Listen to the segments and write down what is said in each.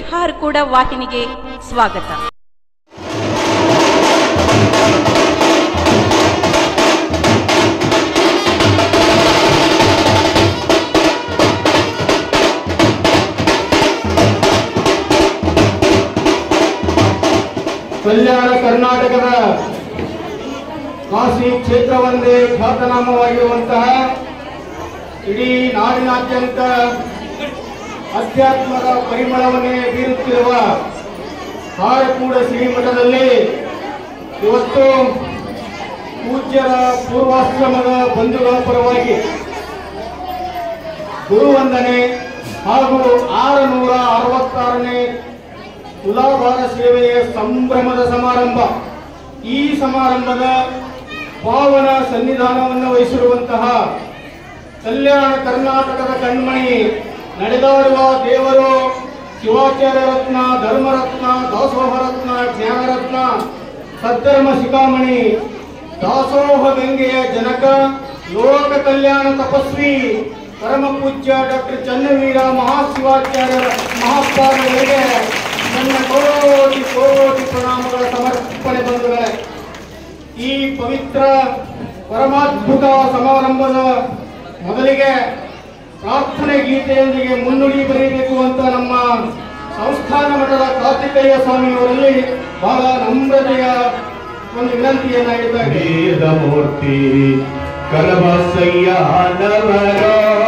ಬಿಹಾರ್ ಕೂಡ ವಾಹಿನಿಗೆ ಸ್ವಾಗತ ಕಲ್ಯಾಣ ಕರ್ನಾಟಕದ ಕಾಶಿ ಕ್ಷೇತ್ರವೊಂದೇ ಖ್ಯಾತನಾಮವಾಗಿರುವಂತಹ ಇಡೀ ನಾಡಿನಾದ್ಯಂತ ಅಧ್ಯಾತ್ಮದ ಪರಿಮಳವನ್ನೇ ಬೀರುತ್ತಿರುವ ಕಾರಕೂಡ ಶ್ರೀಮಠದಲ್ಲಿ ಇವತ್ತು ಪೂಜ್ಯರ ಪೂರ್ವಾಶ್ರಮದ ಬಂಧುಗಳ ಪರವಾಗಿ ಗುರುವಂದನೆ ಹಾಗೂ ಆರುನೂರ ಅರವತ್ತಾರನೇ ತುಲಾಭಾರ ಸೇವೆಯ ಸಂಭ್ರಮದ ಸಮಾರಂಭ ಈ ಸಮಾರಂಭದ ಪಾವನ ಸನ್ನಿಧಾನವನ್ನು ವಹಿಸಿರುವಂತಹ ಕಲ್ಯಾಣ ಕರ್ನಾಟಕದ ಕಣ್ಮಣಿ ನಡೆದಾಡುವ ದೇವರು ಶಿವಾಚಾರ್ಯ ರತ್ನ ಧರ್ಮರತ್ನ ದಾಸೋಹ ರತ್ನ ಜ್ಞಾನರತ್ನ ಸದ್ಧರ್ಮ ಶಿಖಾಮಣಿ ದಾಸೋಹ ಗಂಗೆಯ ಜನಕ ಲೋಕ ಕಲ್ಯಾಣ ತಪಸ್ವಿ ಪರಮ ಪೂಜ್ಯ ಡಾಕ್ಟರ್ ಚನ್ನವೀರ ಮಹಾಶಿವಾಚಾರ್ಯರ ಮಹಾಪಾದಗಳಿಗೆ ನನ್ನ ಕೋಟಿ ಕೋಟಿ ಪ್ರಣಾಮಗಳ ಸಮರ್ಪಣೆ ಬಂಧುಗಳೇ ಈ ಪವಿತ್ರ ಪರಮಾದ್ಭುತ ಸಮಾರಂಭದ ಮೊದಲಿಗೆ ಪ್ರಾರ್ಥನೆ ಗೀತೆಯೊಂದಿಗೆ ಮುನ್ನುಡಿ ಬರೆಯಬೇಕು ಅಂತ ನಮ್ಮ ಸಂಸ್ಥಾನ ಮಠದ ಕಾರ್ತಿಕೇಯ ಸ್ವಾಮಿಯವರಲ್ಲಿ ಬಹಳ ನಮ್ರತೆಯ ಒಂದು ವಿನಂತಿಯನ್ನ ಇದ್ದಾರೆ ವೇದಮೂರ್ತಿ ಕರಬಸಯ್ಯನವರ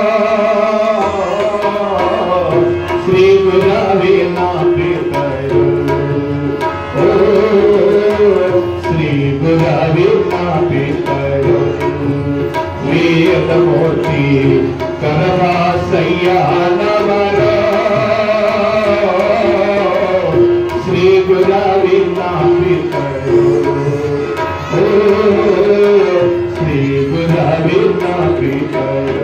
ಶ್ರೀ ಗುರವಿನ ಪಿತರು ಓ, ಶ್ರೀ ಗುರವಿನ ಪಿತರು ವೇದಮೂರ್ತಿ ಕರಬಸಯ್ಯನವರ ಶ್ರೀ ಗುರವಿನ ಪಿತರು ಶ್ರೀ ಗುರವಿನ ಪಿತರು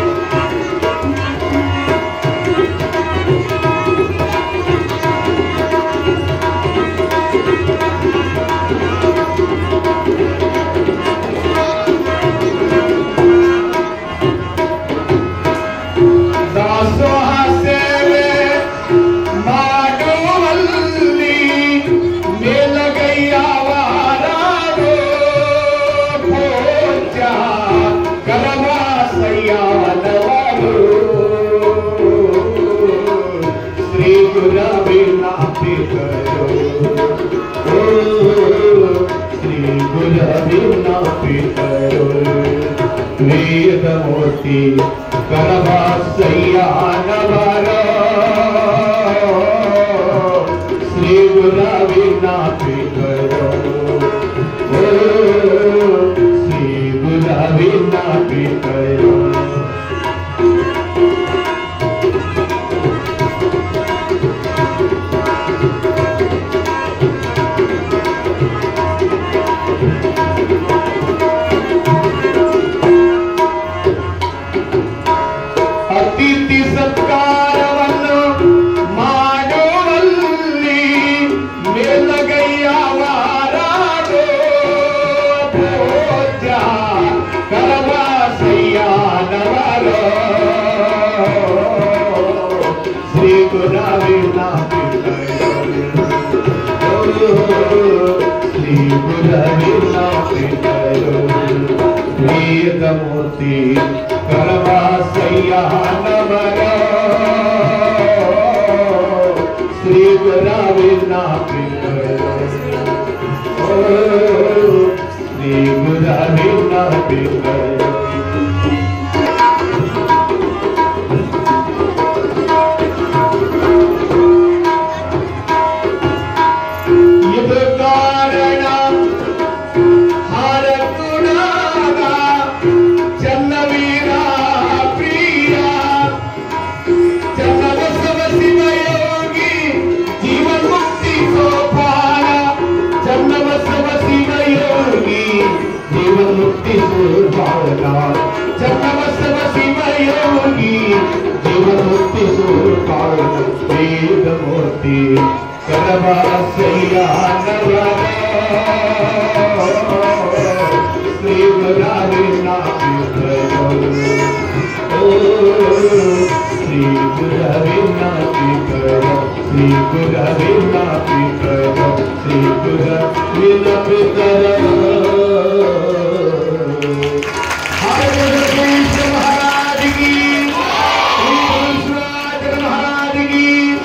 ದಾಸೋಹ ಸೇವೆ ಮಾಡುವಲ್ಲಿ ಮೇಲಗೈಯವಾರಾರೋ ಪೂಜ್ಯ ಕರವಾಸಯ್ಯನವರು ಶ್ರೀ ಗುರವಿನ ಪಿತರು ಓ, ಶ್ರೀ ಗುರವಿನ ಪಿತರು ವೇದಮೂರ್ತಿ ಕರವಾಸಯ್ಯನವರ ಶ್ರೀ ಗುರವಿನ ಪಿತರು ಓ, ಶ್ರೀ ಗುರವಿನ ಪಿತರು ಅತಿಥಿ ಸತ್ಕಾರವನ್ನು ಮಾಡುವಲ್ಲಿ ಮೇಲಗೈಯವಾರಾಡೋ ಪೂಜ್ಯ ಕರವಾಸಯ್ಯನವರು ಶ್ರೀ ಗುರವಿನ ಶ್ರೀ ಗುರವಿನ ಪಿತರು ವೇದಮೂರ್ತಿ ಕರವಾಸಯ್ಯನವರ ಶ್ರೀ ಗುರವಿನ ಪಿತರು ಶ್ರೀ ಗುರವಿನ ಪಿತರು ಇದು ಕಾರಣ ಹಾರತುಡಾದ ಚನ್ನವೀರ ಪ್ರಿಯ ಚನ್ನಬಸವ ಶಿವಯೋಗಿ ಜೀವನ್ಮುಕ್ತಿ ಸೋಪಾನ ಚನ್ನಬಸವ ಶಿವಯೋಗಿ ಜೀವನ್ಮುಕ್ತಿ ಸೋಪಾನ ಚನ್ನಬಸವ ಶಿವಯೋಗಿ ಜೀವನ್ಮುಕ್ತಿ ಸೋಪಾನ ವೇದಮೂರ್ತಿ ಕರವಾಸಯ್ಯನವರ ಶ್ರೀ ಗುರಾವಿನ ಪಿತರು ಓ ಶ್ರೀ ಗುರವಿನ ಪಿತರು ಶ್ರೀ ಶ್ರೀಗುರ ವಿಲಪಿತರ ಶ್ರೀಗುರ ವಿಲಪಿತರ ಹರಗಣೇಶ ಮಹಾರಾಜಿಗೆ ಶ್ರೀ ಮಹಾರಾಜಿಗೆ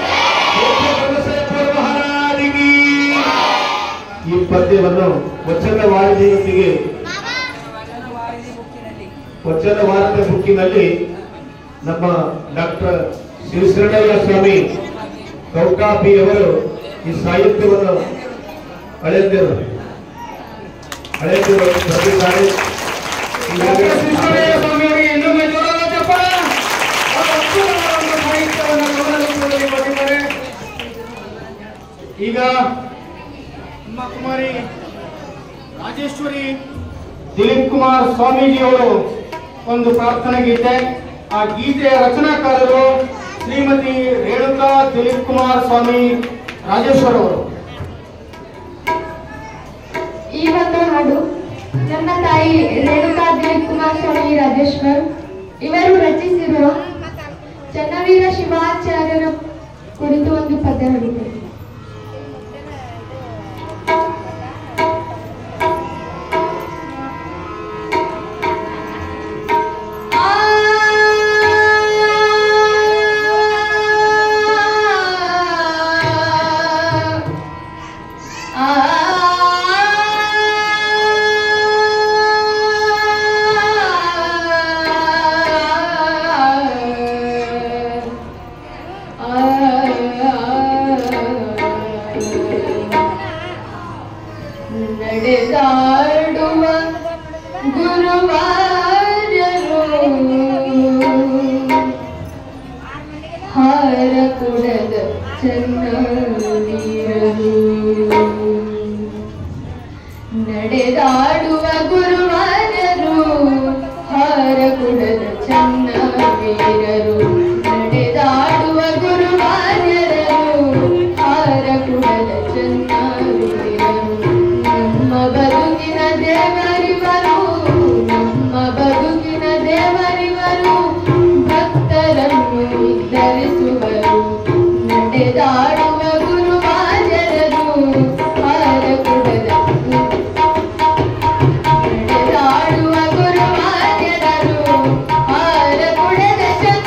ಮಹಾರಾಜಿಗೆ ಈ ಪದ್ಯವನ್ನು ವಚನ ವಾರಿದಿಯೊಂದಿಗೆ ವಚನ ವಾರ್ತೆ ಬುಕ್ಕಿನಲ್ಲಿ ನಮ್ಮ ಡಾಕ್ಟರ್ ಶಿವಶರಣಯ್ಯ ಸ್ವಾಮಿ ಕೌಕಾಪಿ ಅವರು ಈ ಸಾಹಿತ್ಯವನ್ನು ಹಳೆಯರು ಹಳೆಯರು ಬರೆದಿದ್ದಾರೆ ಡಾಕ್ಟರ್ ಶಿವಶರಣಯ್ಯ ಈಗಾಗಲೇ ಸ್ವಾಮಿಯವರಿಗೆ ಇನ್ನೊಮ್ಮೆ ಜೋರಾದ ಚಪ್ಪಾಳೆ. ಅವರ ಅದ್ಭುತವಾದ ಒಂದು ಸಾಹಿತ್ಯವನ್ನು ಗಮನ ರೂಪದಲ್ಲಿ ಕೊಟ್ಟಿದ್ದಾರೆ. ಈಗ ನಮ್ಮ ಕುಮಾರಿ ರಾಜೇಶ್ವರಿ ದಿಲೀಪ್ ಕುಮಾರ್ ಸ್ವಾಮೀಜಿಯವರು ಒಂದು ಪ್ರಾರ್ಥನಾ ಗೀತೆ ಆ ಗೀತೆಯ ರಚನಾಕಾರರು ಶ್ರೀಮತಿ ರೇಣುಕಾ ದಿಲೀಪ್ ಕುಮಾರ್ ಸ್ವಾಮಿ ರಾಜೇಶ್ವರ್ ಅವರು ಈ ಒಂದು ಹಾಡು ನನ್ನ ತಾಯಿ ರೇಣುಕಾ ದಿಲೀಪ್ ಕುಮಾರ್ ಸ್ವಾಮಿ ರಾಜೇಶ್ವರ್ ಇವರು ರಚಿಸಿರುವ ಚನ್ನವೀರ ಶಿವಾಚಾರ್ಯರ ಕುರಿತು ಒಂದು ಪದ್ಯ ಹಾಡಿದೆ ನಡೆದಾಡುವ ಗುರುವಾರ್ಯರು ಹಾರ ಕುಡದ ಚನ್ನವೀರರು ನಡೆದಾಡುವ ಗುರುವಾರ್ಯರು ಹಾರ ಕುಡದ ಚನ್ನವೀರರು ನಡೆದಾಡುವ ಗುರುವಾರ್ಯರು ಹಾರ ಕುಡದ ಚನ್ನವೀರರು ನಮ್ಮ ಬದುಕಿನ ದೇವರಿವರು ನಮ್ಮ ಬದುಕಿನ ದೇವರಿವರು ಭಕ್ತರನ್ನು ಧರಿಸುವರು ನಡೆದಾಡುವ ಗುರುವಾಜರರು ಹಾರ ಕುಡದ ನಡೆದಾಡುವ ಗುರುವಾಜರರು ಹಾರ ಕುಡದ ಚಂದ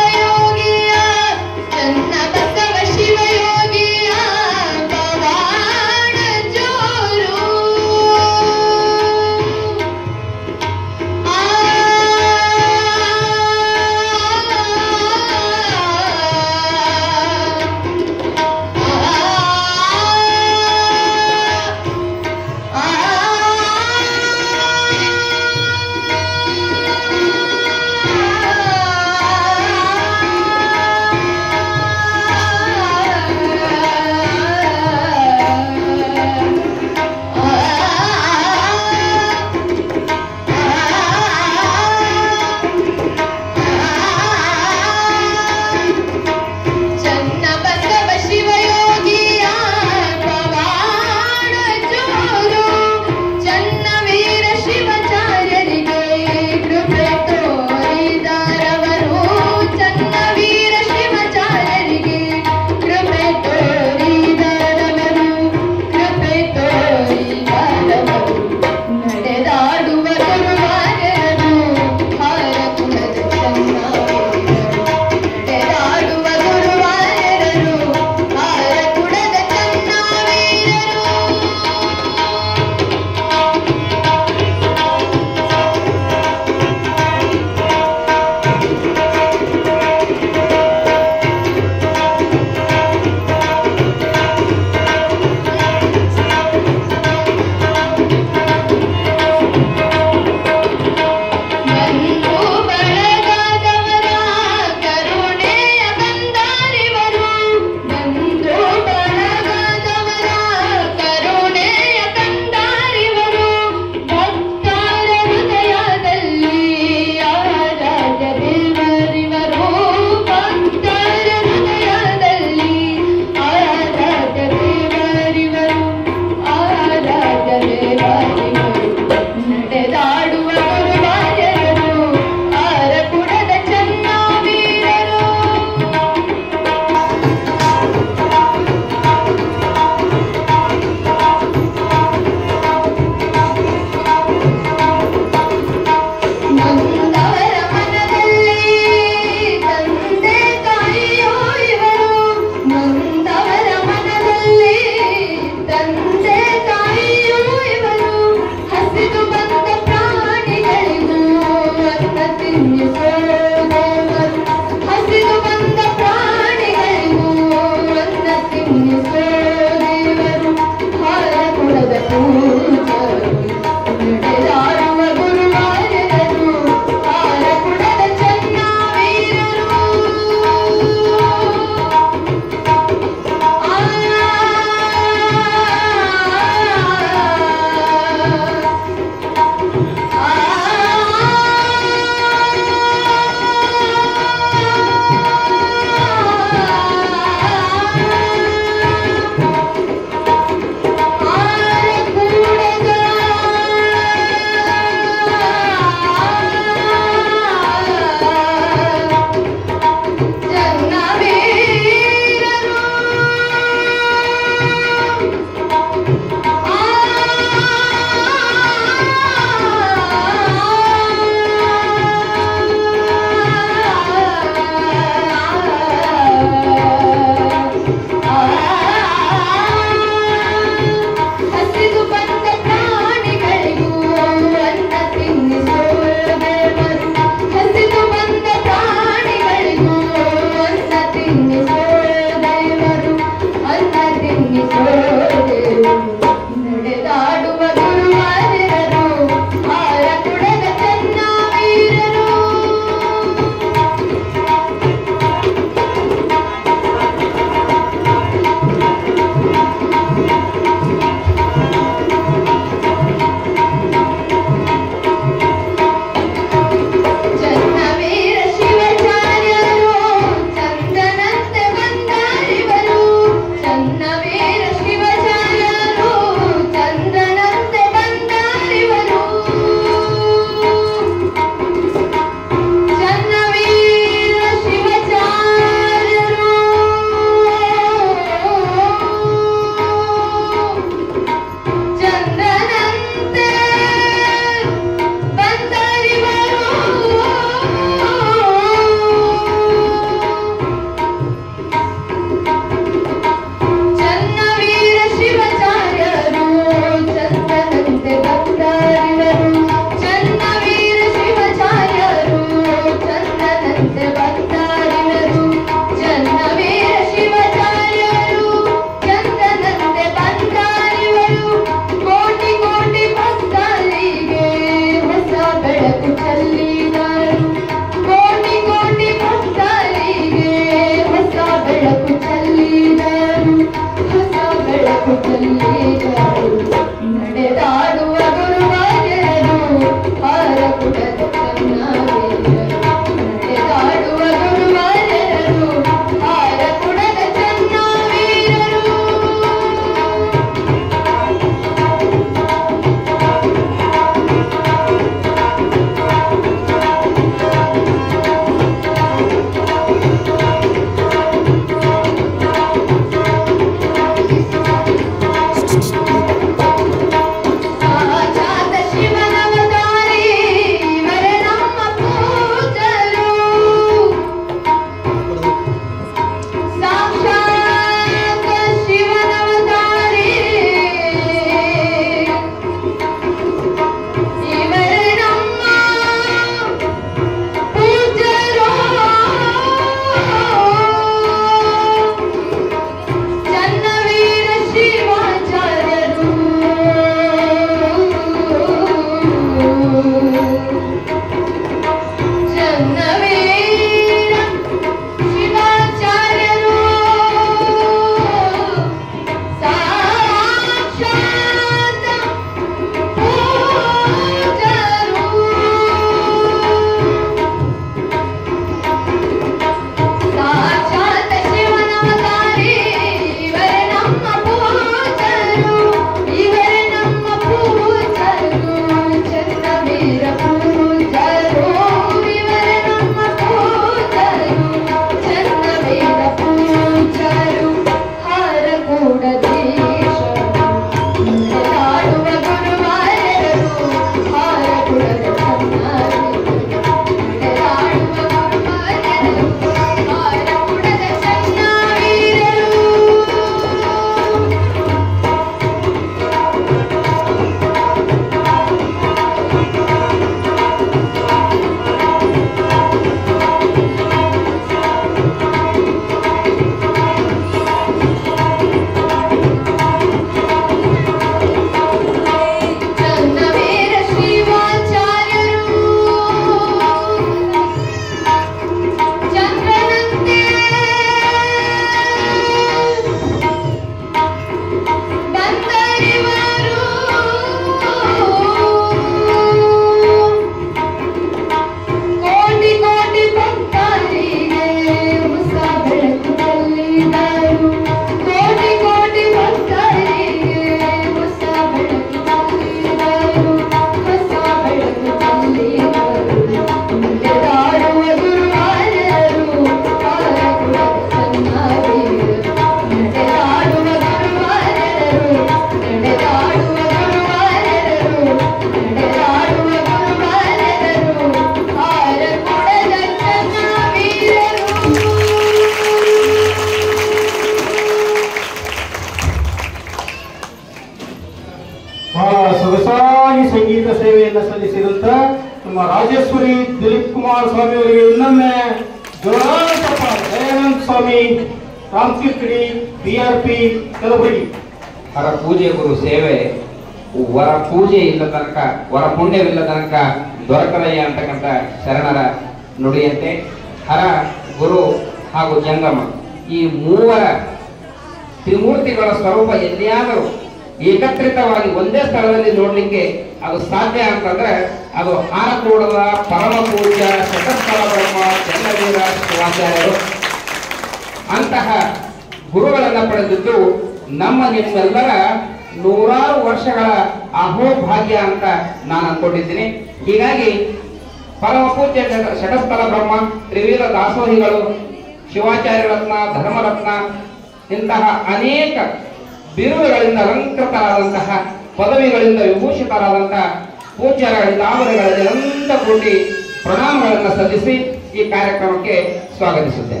ಪೂಜೆಯನ್ನು ಸಲ್ಲಿಸಿದಂತ ನಮ್ಮ ರಾಜೇಶ್ವರಿ ದಿಲೀಪ್ ಕುಮಾರ್ ಸ್ವಾಮಿ ಅವರಿಗೆ ಇನ್ನೊಮ್ಮೆ ಜೋರಾದ ಚಪ್ಪಾಳೆ. ದಯಾನಂದ ಸ್ವಾಮಿ ರಾಮಕೀರ್ತಿಡಿ ಬಿ ಆರ್ ಪಿ ಕಲಬುರಗಿ ಹರ ಪೂಜೆ ಗುರು ಸೇವೆ ವರ ಪೂಜೆ ಇಲ್ಲ ತನಕ ವರ ಪುಣ್ಯವಿಲ್ಲ ತನಕ ದೊರಕಲಯ್ಯ ಅಂತಕ್ಕಂಥ ಶರಣರ ನುಡಿಯಂತೆ ಹರ ಗುರು ಹಾಗೂ ಜಂಗಮ ಈ ಮೂವರ ತ್ರಿಮೂರ್ತಿಗಳ ಸ್ವರೂಪ ಎಲ್ಲಿಯಾದರೂ ಏಕತ್ರಿತವಾಗಿ ಒಂದೇ ಸ್ಥಳದಲ್ಲಿ ನೋಡ್ಲಿಕ್ಕೆ ಅದು ಸಾಧ್ಯ ಅಂತಂದ್ರೆ ಅದು ಆನಕೂಡದ ಪರಮ ಪೂಜ್ಯ ಶತಸ್ಥಳ ಬ್ರಹ್ಮ ಚನ್ನವೀರ ಶಿವಾಚಾರ್ಯರು ಅಂತಹ ಗುರುಗಳನ್ನ ಪಡೆದಿದ್ದು ನಮ್ಮ ನಿಮ್ಮೆಲ್ಲರ ನೂರಾರು ವರ್ಷಗಳ ಅಹೋಭಾಗ್ಯ ಅಂತ ನಾನು ಅನ್ಕೊಂಡಿದ್ದೀನಿ ಹೀಗಾಗಿ ಪರಮ ಪೂಜ್ಯ ಷಟ- ಷಟಸ್ಥಲ ಬ್ರಹ್ಮ ತ್ರಿವೀರ ದಾಸೋಹಿಗಳು ಶಿವಾಚಾರ್ಯ ರತ್ನ ಧರ್ಮರತ್ನ ಇಂತಹ ಅನೇಕ ಬಿರುದುಗಳಿಂದ ಅಲಂಕೃತರಾದಂತಹ ಪದವಿಗಳಿಂದ ವಿಭೂಷಿತರಾದಂತಹ ಪೂಜ್ಯರ ದಾವರಗಳಲ್ಲಿ ಅನಂತ ಕೋಟಿ ಪ್ರಣಾಮಗಳನ್ನು ಸಲ್ಲಿಸಿ ಈ ಕಾರ್ಯಕ್ರಮಕ್ಕೆ ಸ್ವಾಗತಿಸುತ್ತೇನೆ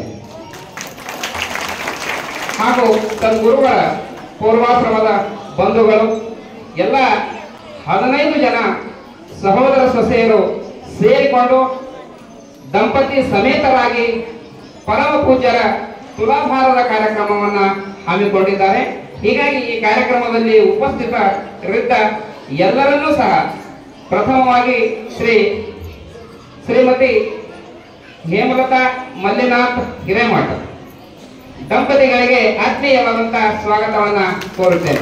ಹಾಗೂ ತನ್ನ ಗುರುಗಳ ಪೂರ್ವಾಶ್ರಮದ ಬಂಧುಗಳು ಎಲ್ಲ ಹದಿನೈದು ಜನ ಸಹೋದರ ಸೊಸೆಯರು ಸೇರಿಕೊಂಡು ದಂಪತಿ ಸಮೇತರಾಗಿ ಪರಮ ಪೂಜ್ಯರ ತುಲಾಭಾರದ ಕಾರ್ಯಕ್ರಮವನ್ನ ಹಮ್ಮಿಕೊಂಡಿದ್ದಾರೆ ಹೀಗಾಗಿ ಈ ಕಾರ್ಯಕ್ರಮದಲ್ಲಿ ಉಪಸ್ಥಿತರಿದ್ದ ಎಲ್ಲರನ್ನೂ ಸಹ ಪ್ರಥಮವಾಗಿ ಶ್ರೀ ಶ್ರೀಮತಿ ಹೇಮಲತಾ ಮಲ್ಲಿನಾಥ್ ಹಿರೇಮಠ ದಂಪತಿಗಳಿಗೆ ಆತ್ಮೀಯವಾದಂತಹ ಸ್ವಾಗತವನ್ನ ಕೋರುತ್ತೇನೆ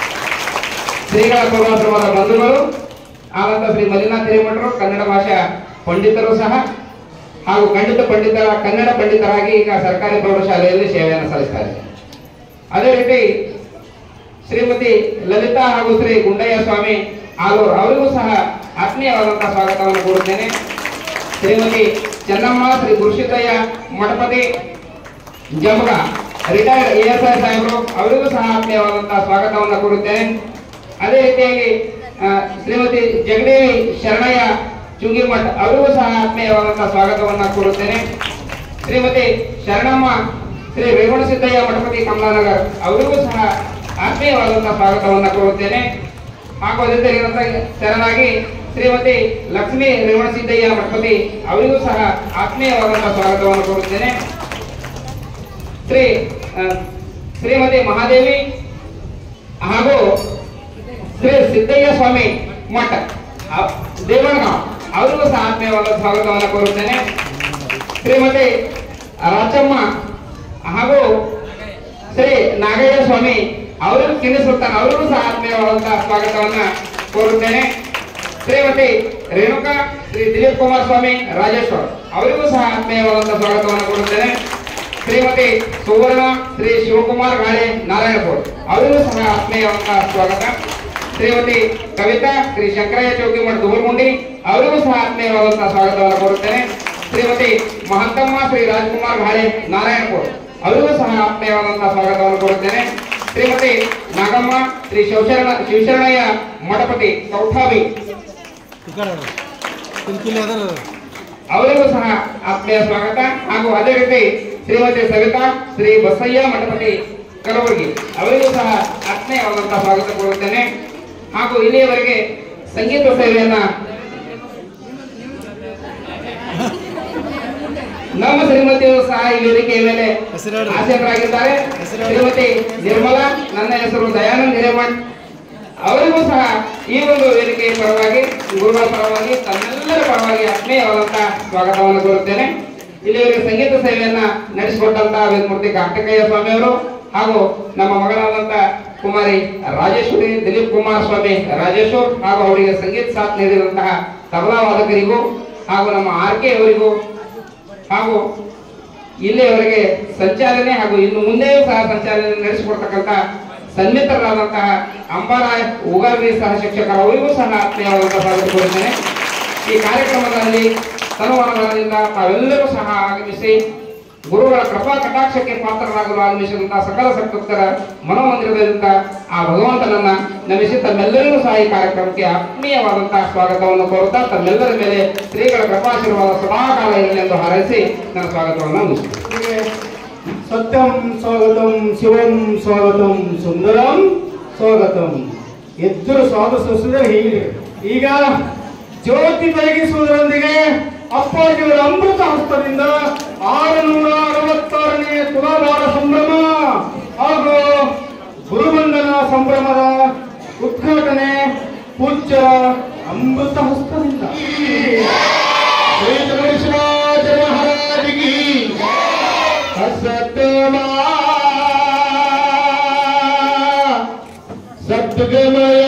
ಶ್ರೀಗಳ ಪೂರ್ವಾಶ್ರಮದ ಬಂಧುಗಳು ಆದಂತ ಶ್ರೀ ಮಲ್ಲಿನಾಥ್ ಹಿರೇಮಠರು ಕನ್ನಡ ಭಾಷಾ ಪಂಡಿತರು ಸಹ ಹಾಗೂ ಖಂಡಿತ ಪಂಡಿತರ ಕನ್ನಡ ಪಂಡಿತರಾಗಿ ಈಗ ಸರ್ಕಾರಿ ಪ್ರೌಢಶಾಲೆಯಲ್ಲಿ ಸೇವೆಯನ್ನು ಸಲ್ಲಿಸ್ತಾರೆ ಅದೇ ರೀತಿ ಶ್ರೀಮತಿ ಲಲಿತಾ ಹಾಗೂ ಶ್ರೀ ಗುಂಡಯ್ಯ ಸ್ವಾಮಿ ಆಲೂರ್ ಅವರಿಗೂ ಸಹ ಆತ್ಮೀಯವಾದಂತಹ ಸ್ವಾಗತವನ್ನು ಕೋರುತ್ತೇನೆ ಶ್ರೀಮತಿ ಚೆನ್ನಮ್ಮ ಶ್ರೀ ಗುರುಸಿದ್ದಯ್ಯ ಮಠಪತಿ ಜಮಗ ರಿಟೈರ್ಡ್ ಎ ಎಸ್ ಐ ಸಾಹೇಬರು ಅವರಿಗೂ ಸಹ ಆತ್ಮೀಯವಾದಂತಹ ಸ್ವಾಗತವನ್ನು ಕೋರುತ್ತೇನೆ ಅದೇ ರೀತಿಯಾಗಿ ಆ, ಶ್ರೀಮತಿ ಜಗದೇವಿ ಶರಣಯ್ಯ ಚುಂಗಿಮಠ್ ಅವರಿಗೂ ಸಹ ಆತ್ಮೀಯವಾದಂತಹ ಸ್ವಾಗತವನ್ನು ಕೋರುತ್ತೇನೆ ಶ್ರೀಮತಿ ಶರಣಮ್ಮ ಶ್ರೀ ರೇವಣಸಿದ್ದಯ್ಯ ಮಠಪತಿ ಕಮಲಾನಗರ್ ಅವರಿಗೂ ಸಹ ಆತ್ಮೀಯವಾದಂತಹ ಸ್ವಾಗತವನ್ನು ಕೋರುತ್ತೇನೆ ಹಾಗೂ ಅದೇ ರೀತಿಯಾದಂತಹ ಶರಣಾಗಿ ಶ್ರೀಮತಿ ಲಕ್ಷ್ಮೀ ರೇವಣಸಿದ್ದಯ್ಯ ಮಠಪತಿ ಅವರಿಗೂ ಸಹ ಆತ್ಮೀಯವಾದಂತಹ ಸ್ವಾಗತವನ್ನು ಕೋರುತ್ತೇನೆ ಶ್ರೀ ಆ, ಶ್ರೀಮತಿ ಮಹಾದೇವಿ ಹಾಗೂ ಶ್ರೀ ಸಿದ್ದಯ್ಯ ಸ್ವಾಮಿ ಮಠ ಆ, ದೇವಣಗಾಂವ್ ಅವರಿಗೂ ಸಹ ಆತ್ಮೀಯವಾದ ಸ್ವಾಗತವನ್ನು ಕೋರುತ್ತೇನೆ ಶ್ರೀಮತಿ ರಾಚಮ್ಮ ಹಾಗೂ ಶ್ರೀ ನಾಗಯ್ಯ ಸ್ವಾಮಿ ಅವರಿಗೂ ಕಿಣಿಸುತ್ತಾನೆ ಅವರಿಗೂ ಸಹ ಆತ್ಮೀಯವಾದಂತಹ ಸ್ವಾಗತವನ್ನ ಕೋರುತ್ತೇನೆ ಶ್ರೀಮತಿ ರೇಣುಕಾ ಶ್ರೀ ದಿಲೀಪ್ ಕುಮಾರ್ ಸ್ವಾಮಿ ರಾಜೇಶ್ವರ್ ಅವರಿಗೂ ಸಹ ಆತ್ಮೀಯವಾದಂತಹ ಸ್ವಾಗತವನ್ನು ಕೋರುತ್ತೇನೆ ಶ್ರೀಮತಿ ಸುವರ್ಣ ಶ್ರೀ ಶಿವಕುಮಾರ್ ಗಾಳೆ ನಾರಾಯಣಪುರ್ ಅವರಿಗೂ ಸಹ ಆತ್ಮೀಯವಾದಂತಹ ಸ್ವಾಗತ ಶ್ರೀಮತಿ ಕವಿತಾ ಶ್ರೀ ಶಂಕರಯ್ಯ ಚೌಕಿಮಠ ದುಬರ್ಗುಂಡಿ ಅವರಿಗೂ ಸಹ ಆತ್ಮೀಯವಾದಂತಹ ಸ್ವಾಗತವನ್ನು ಕೋರುತ್ತೇನೆ ಶ್ರೀಮತಿ ಮಹಂತಮ್ಮ ಶ್ರೀ ರಾಜ್ಕುಮಾರ್ ಘಾಳೆ ನಾರಾಯಣಪುರ್ ಅವರಿಗೂ ಸಹ ಆತ್ಮೀಯವಾದಂತಹ ಸ್ವಾಗತವನ್ನು ಕೋರುತ್ತೇನೆ ಶ್ರೀಮತಿ ನಾಗಮ್ಮ ಶ್ರೀ ಶಿವಶರಣ ಶಿವಶರಣಯ್ಯ ಮಠಪತಿ ಕೌಠಾವಿ ಅವರಿಗೂ ಸಹ ಆತ್ಮೀಯ ಸ್ವಾಗತ ಹಾಗೂ ಅದೇ ರೀತಿ ಶ್ರೀಮತಿ ಸವಿತಾ ಶ್ರೀ ಬಸಯ್ಯ ಮಠಪತಿ ಕಲಬುರಗಿ ಅವರಿಗೂ ಸಹ ಆತ್ಮೀಯವಾದಂತಹ ಸ್ವಾಗತ ಕೋರುತ್ತೇನೆ ಹಾಗೂ ಇಲ್ಲಿಯವರೆಗೆ ಸಂಗೀತ ಸೇವೆಯನ್ನ ನಮ್ಮ ಶ್ರೀಮತಿಯು ಸಹ ಈ ವೇದಿಕೆಯ ಮೇಲೆ ಆಸೀನರಾಗಿದ್ದಾರೆ ಶ್ರೀಮತಿ ನಿರ್ಮಲಾ ನನ್ನ ಹೆಸರು ದಯಾನಂದ್ ಹಿರೇಮಠ್ ಅವರಿಗೂ ಸಹ ಈ ಒಂದು ವೇದಿಕೆಯ ಪರವಾಗಿ ಗುರುಗಳ ಪರವಾಗಿ ತಮ್ಮೆಲ್ಲರ ಪರವಾಗಿ ಆತ್ಮೀಯವಾದಂತಹ ಸ್ವಾಗತವನ್ನು ಕೋರುತ್ತೇನೆ ಇಲ್ಲಿವರೆಗೆ ಸಂಗೀತ ಸೇವೆಯನ್ನ ನಡೆಸಿಕೊಟ್ಟಂತಹ ವೇದಮೂರ್ತಿ ಕಾರ್ತಿಕಯ್ಯ ಸ್ವಾಮಿ ಅವರು ಹಾಗೂ ನಮ್ಮ ಮಗಳಾದಂತ ಕುಮಾರಿ ರಾಜೇಶ್ವರಿ ದಿಲೀಪ್ ಕುಮಾರ್ ಸ್ವಾಮಿ ರಾಜೇಶ್ವರ್ ಹಾಗೂ ಅವರಿಗೆ ಸಂಗೀತ ಸಾಥ್ ನೀಡಿದಂತಹ ತಬಲಾ ವಾದಕರಿಗೂ ಹಾಗೂ ನಮ್ಮ ಆರ್ ಕೆ ಅವರಿಗೂ ಹಾಗೂ ಇಲ್ಲಿಯವರೆಗೆ ಸಂಚಾಲನೆ ಹಾಗೂ ಇನ್ನು ಮುಂದೆಯೂ ಸಹ ಸಂಚಾಲನೆ ನಡೆಸಿಕೊಡ್ತಕ್ಕಂಥ ಸನ್ಮಿತರಾದಂತಹ ಅಂಬಾರಾಯ್ ಉಗಾರ್ವಿ ಸಹ ಶಿಕ್ಷಕರು ಅವರಿಗೂ ಸಹ ಆತ್ಮೀಯವಾದಂತಹ ಸ್ವಾಗತ ಕೋರುತ್ತೇನೆ ಈ ಕಾರ್ಯಕ್ರಮದಲ್ಲಿ ತನುವನದಿಂದ ತಾವೆಲ್ಲರೂ ಸಹ ಆಗಮಿಸಿ ಗುರುಗಳ ಕೃಪಾ ಕಟಾಕ್ಷಕ್ಕೆ ಪಾತ್ರರಾಗಲು ಆಗಮಿಸಿದಂತಹ ಸಕಲ ಸಕ್ತರ ಮನೋಮಂದಿರದಿಂದ ಆ ಭಗವಂತನನ್ನ ನಮಿಸಿ ತಮ್ಮೆಲ್ಲರಿಗೂ ಸಹ ಈ ಕಾರ್ಯಕ್ರಮಕ್ಕೆ ಆತ್ಮೀಯವಾದಂತಹ ಸ್ವಾಗತವನ್ನು ಕೋರುತ್ತಾ ತಮ್ಮೆಲ್ಲರ ಮೇಲೆ ಶ್ರೀಗಳ ಕೃಪಾಶೀರ್ವಾದ ಸದಾಕಾಲ ಇರಲಿ ಎಂದು ಹಾರೈಸಿ ನನ್ನ ಸ್ವಾಗತವನ್ನು ಮುಗಿಸುತ್ತೇನೆ ಸತ್ಯಂ ಸ್ವಾಗತಂ ಶಿವಂ ಸ್ವಾಗತಂ ಸುಂದರಂ ಸ್ವಾಗತಂ ಎದ್ದರು ಸ್ವಾಗತಿಸಿದರೆ ಹೀಗೆ ಈಗ ಜ್ಯೋತಿ ಬೆಳಗಿಸುವುದರೊಂದಿಗೆ ಅಪ್ಪಾಜಿಯವರ ಅಮೃತ ಹಸ್ತದಿಂದ ಆರುನೂರ ಅರವತ್ತಾರನೇ ತುಲಾಭಾರ ಸಂಭ್ರಮ ಹಾಗೂ ಗುರುವಂದನ ಸಂಭ್ರಮದ ಉದ್ಘಾಟನೆ ಪೂಜ್ಯ ಅಮೃತ ಹಸ್ತದಿಂದ ಶ್ರೀ ಗಣೇಶರಾಜ ಮಹಾರಾಜಿಗೆ ಸತ್ಯಮಾ ಸದ್ಗಮಯ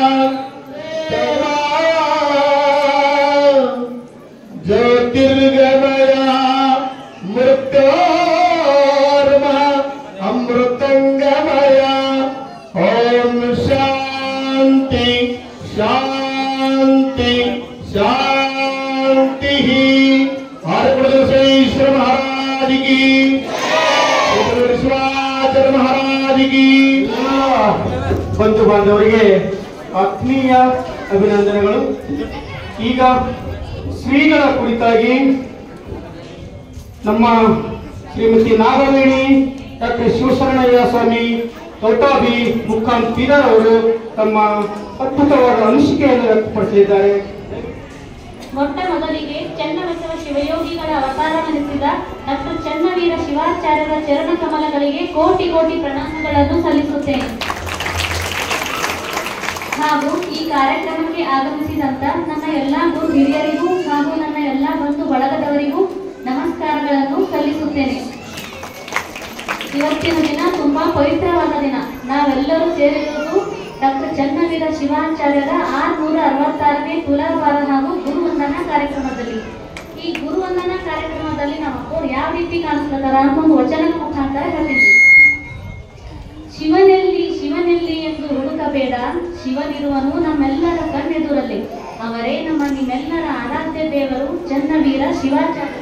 ಜ್ಯೋತಿರ್ಗಮಯ ಮೃತ್ಯೋರ್ಮ ಅಮೃತಂಗಮಯ ಓಂ ಶಾಂತಿ ಶಾಂತಿ ಶಾಂತಿ ಆರ್ಪುರದೇಶ್ವರ ಮಹಾರಾಜಿಗೆ ವಿಶ್ವಾಚರ ಮಹಾರಾಜಿಗೆ ಬಂಧು ಬಾಂಧವರಿಗೆ ಆತ್ಮೀಯ ಅಭಿನಂದನೆಗಳು ಈಗ ಶ್ರೀಗಳ ಕುರಿತಾಗಿ ನಮ್ಮ ಶ್ರೀಮತಿ ನಾಗವೇಣಿ ಡಾಕ್ಟರ್ ಶಿವಶರಣಯ್ಯ ಸ್ವಾಮಿ ಕೌಟಾಬಿ ಮುಖಾನ್ ಪೀದರ್ ಅವರು ತಮ್ಮ ಅದ್ಭುತವಾದ ಅನಿಸಿಕೆಯನ್ನು ವ್ಯಕ್ತಪಡಿಸಿದ್ದಾರೆ ಮೊಟ್ಟ ಮೊದಲಿಗೆ ಚನ್ನಬಸವ ಶಿವಯೋಗಿಗಳ ಅವತಾರವೆನಿಸಿದ ಡಾಕ್ಟರ್ ಚನ್ನವೀರ ಶಿವಾಚಾರ್ಯರ ಚರಣ ಕಮಲಗಳಿಗೆ ಕೋಟಿ ಕೋಟಿ ಪ್ರಣಾಮಗಳನ್ನು ಸಲ್ಲಿಸುತ್ತೇನೆ ಹಾಗೂ ಈ ಕಾರ್ಯಕ್ರಮಕ್ಕೆ ಆಗಮಿಸಿದಂತ ನನ್ನ ಎಲ್ಲ ಗುರು ಹಿರಿಯರಿಗೂ ಹಾಗೂ ನನ್ನ ಎಲ್ಲ ಬಂಧು ಬಳಗದವರಿಗೂ ನಮಸ್ಕಾರಗಳನ್ನು ಸಲ್ಲಿಸುತ್ತೇನೆ ಇವತ್ತಿನ ದಿನ ತುಂಬಾ ಪವಿತ್ರವಾದ ದಿನ ನಾವೆಲ್ಲರೂ ಸೇರಿರುವುದು ಡಾಕ್ಟರ್ ಚನ್ನವೀರ ಶಿವಾಚಾರ್ಯರ ಆರ್ನೂರ ಅರವತ್ತಾರನೇ ತುಲಾಭಾರ ಹಾಗೂ ಗುರುವಂದನಾ ಕಾರ್ಯಕ್ರಮದಲ್ಲಿ ಈ ಗುರುವಂದನಾ ಕಾರ್ಯಕ್ರಮದಲ್ಲಿ ನಮ್ಮ ಅಪ್ಪವ್ರು ಯಾವ ರೀತಿ ಕಾಣಿಸ್ಕೊತಾರ ಅಂತ ಒಂದು ವಚನದ ಮುಖಾಂತರ ಹೇಳ್ತಿದ್ವಿ ಶಿವನೆಲ್ಲಿ ಶಿವನೆಲ್ಲಿ ಎಂದು ಹುಡುಕಬೇಡ ಶಿವನಿರುವನು ನಮ್ಮೆಲ್ಲರ ಕಣ್ಣೆದುರಲ್ಲಿ ಅವರೇ ನಮ್ಮ ನಿಮ್ಮೆಲ್ಲರ ಆರಾಧ್ಯ ದೇವರು ಚನ್ನವೀರ ಶಿವಾಚಾರ್ಯ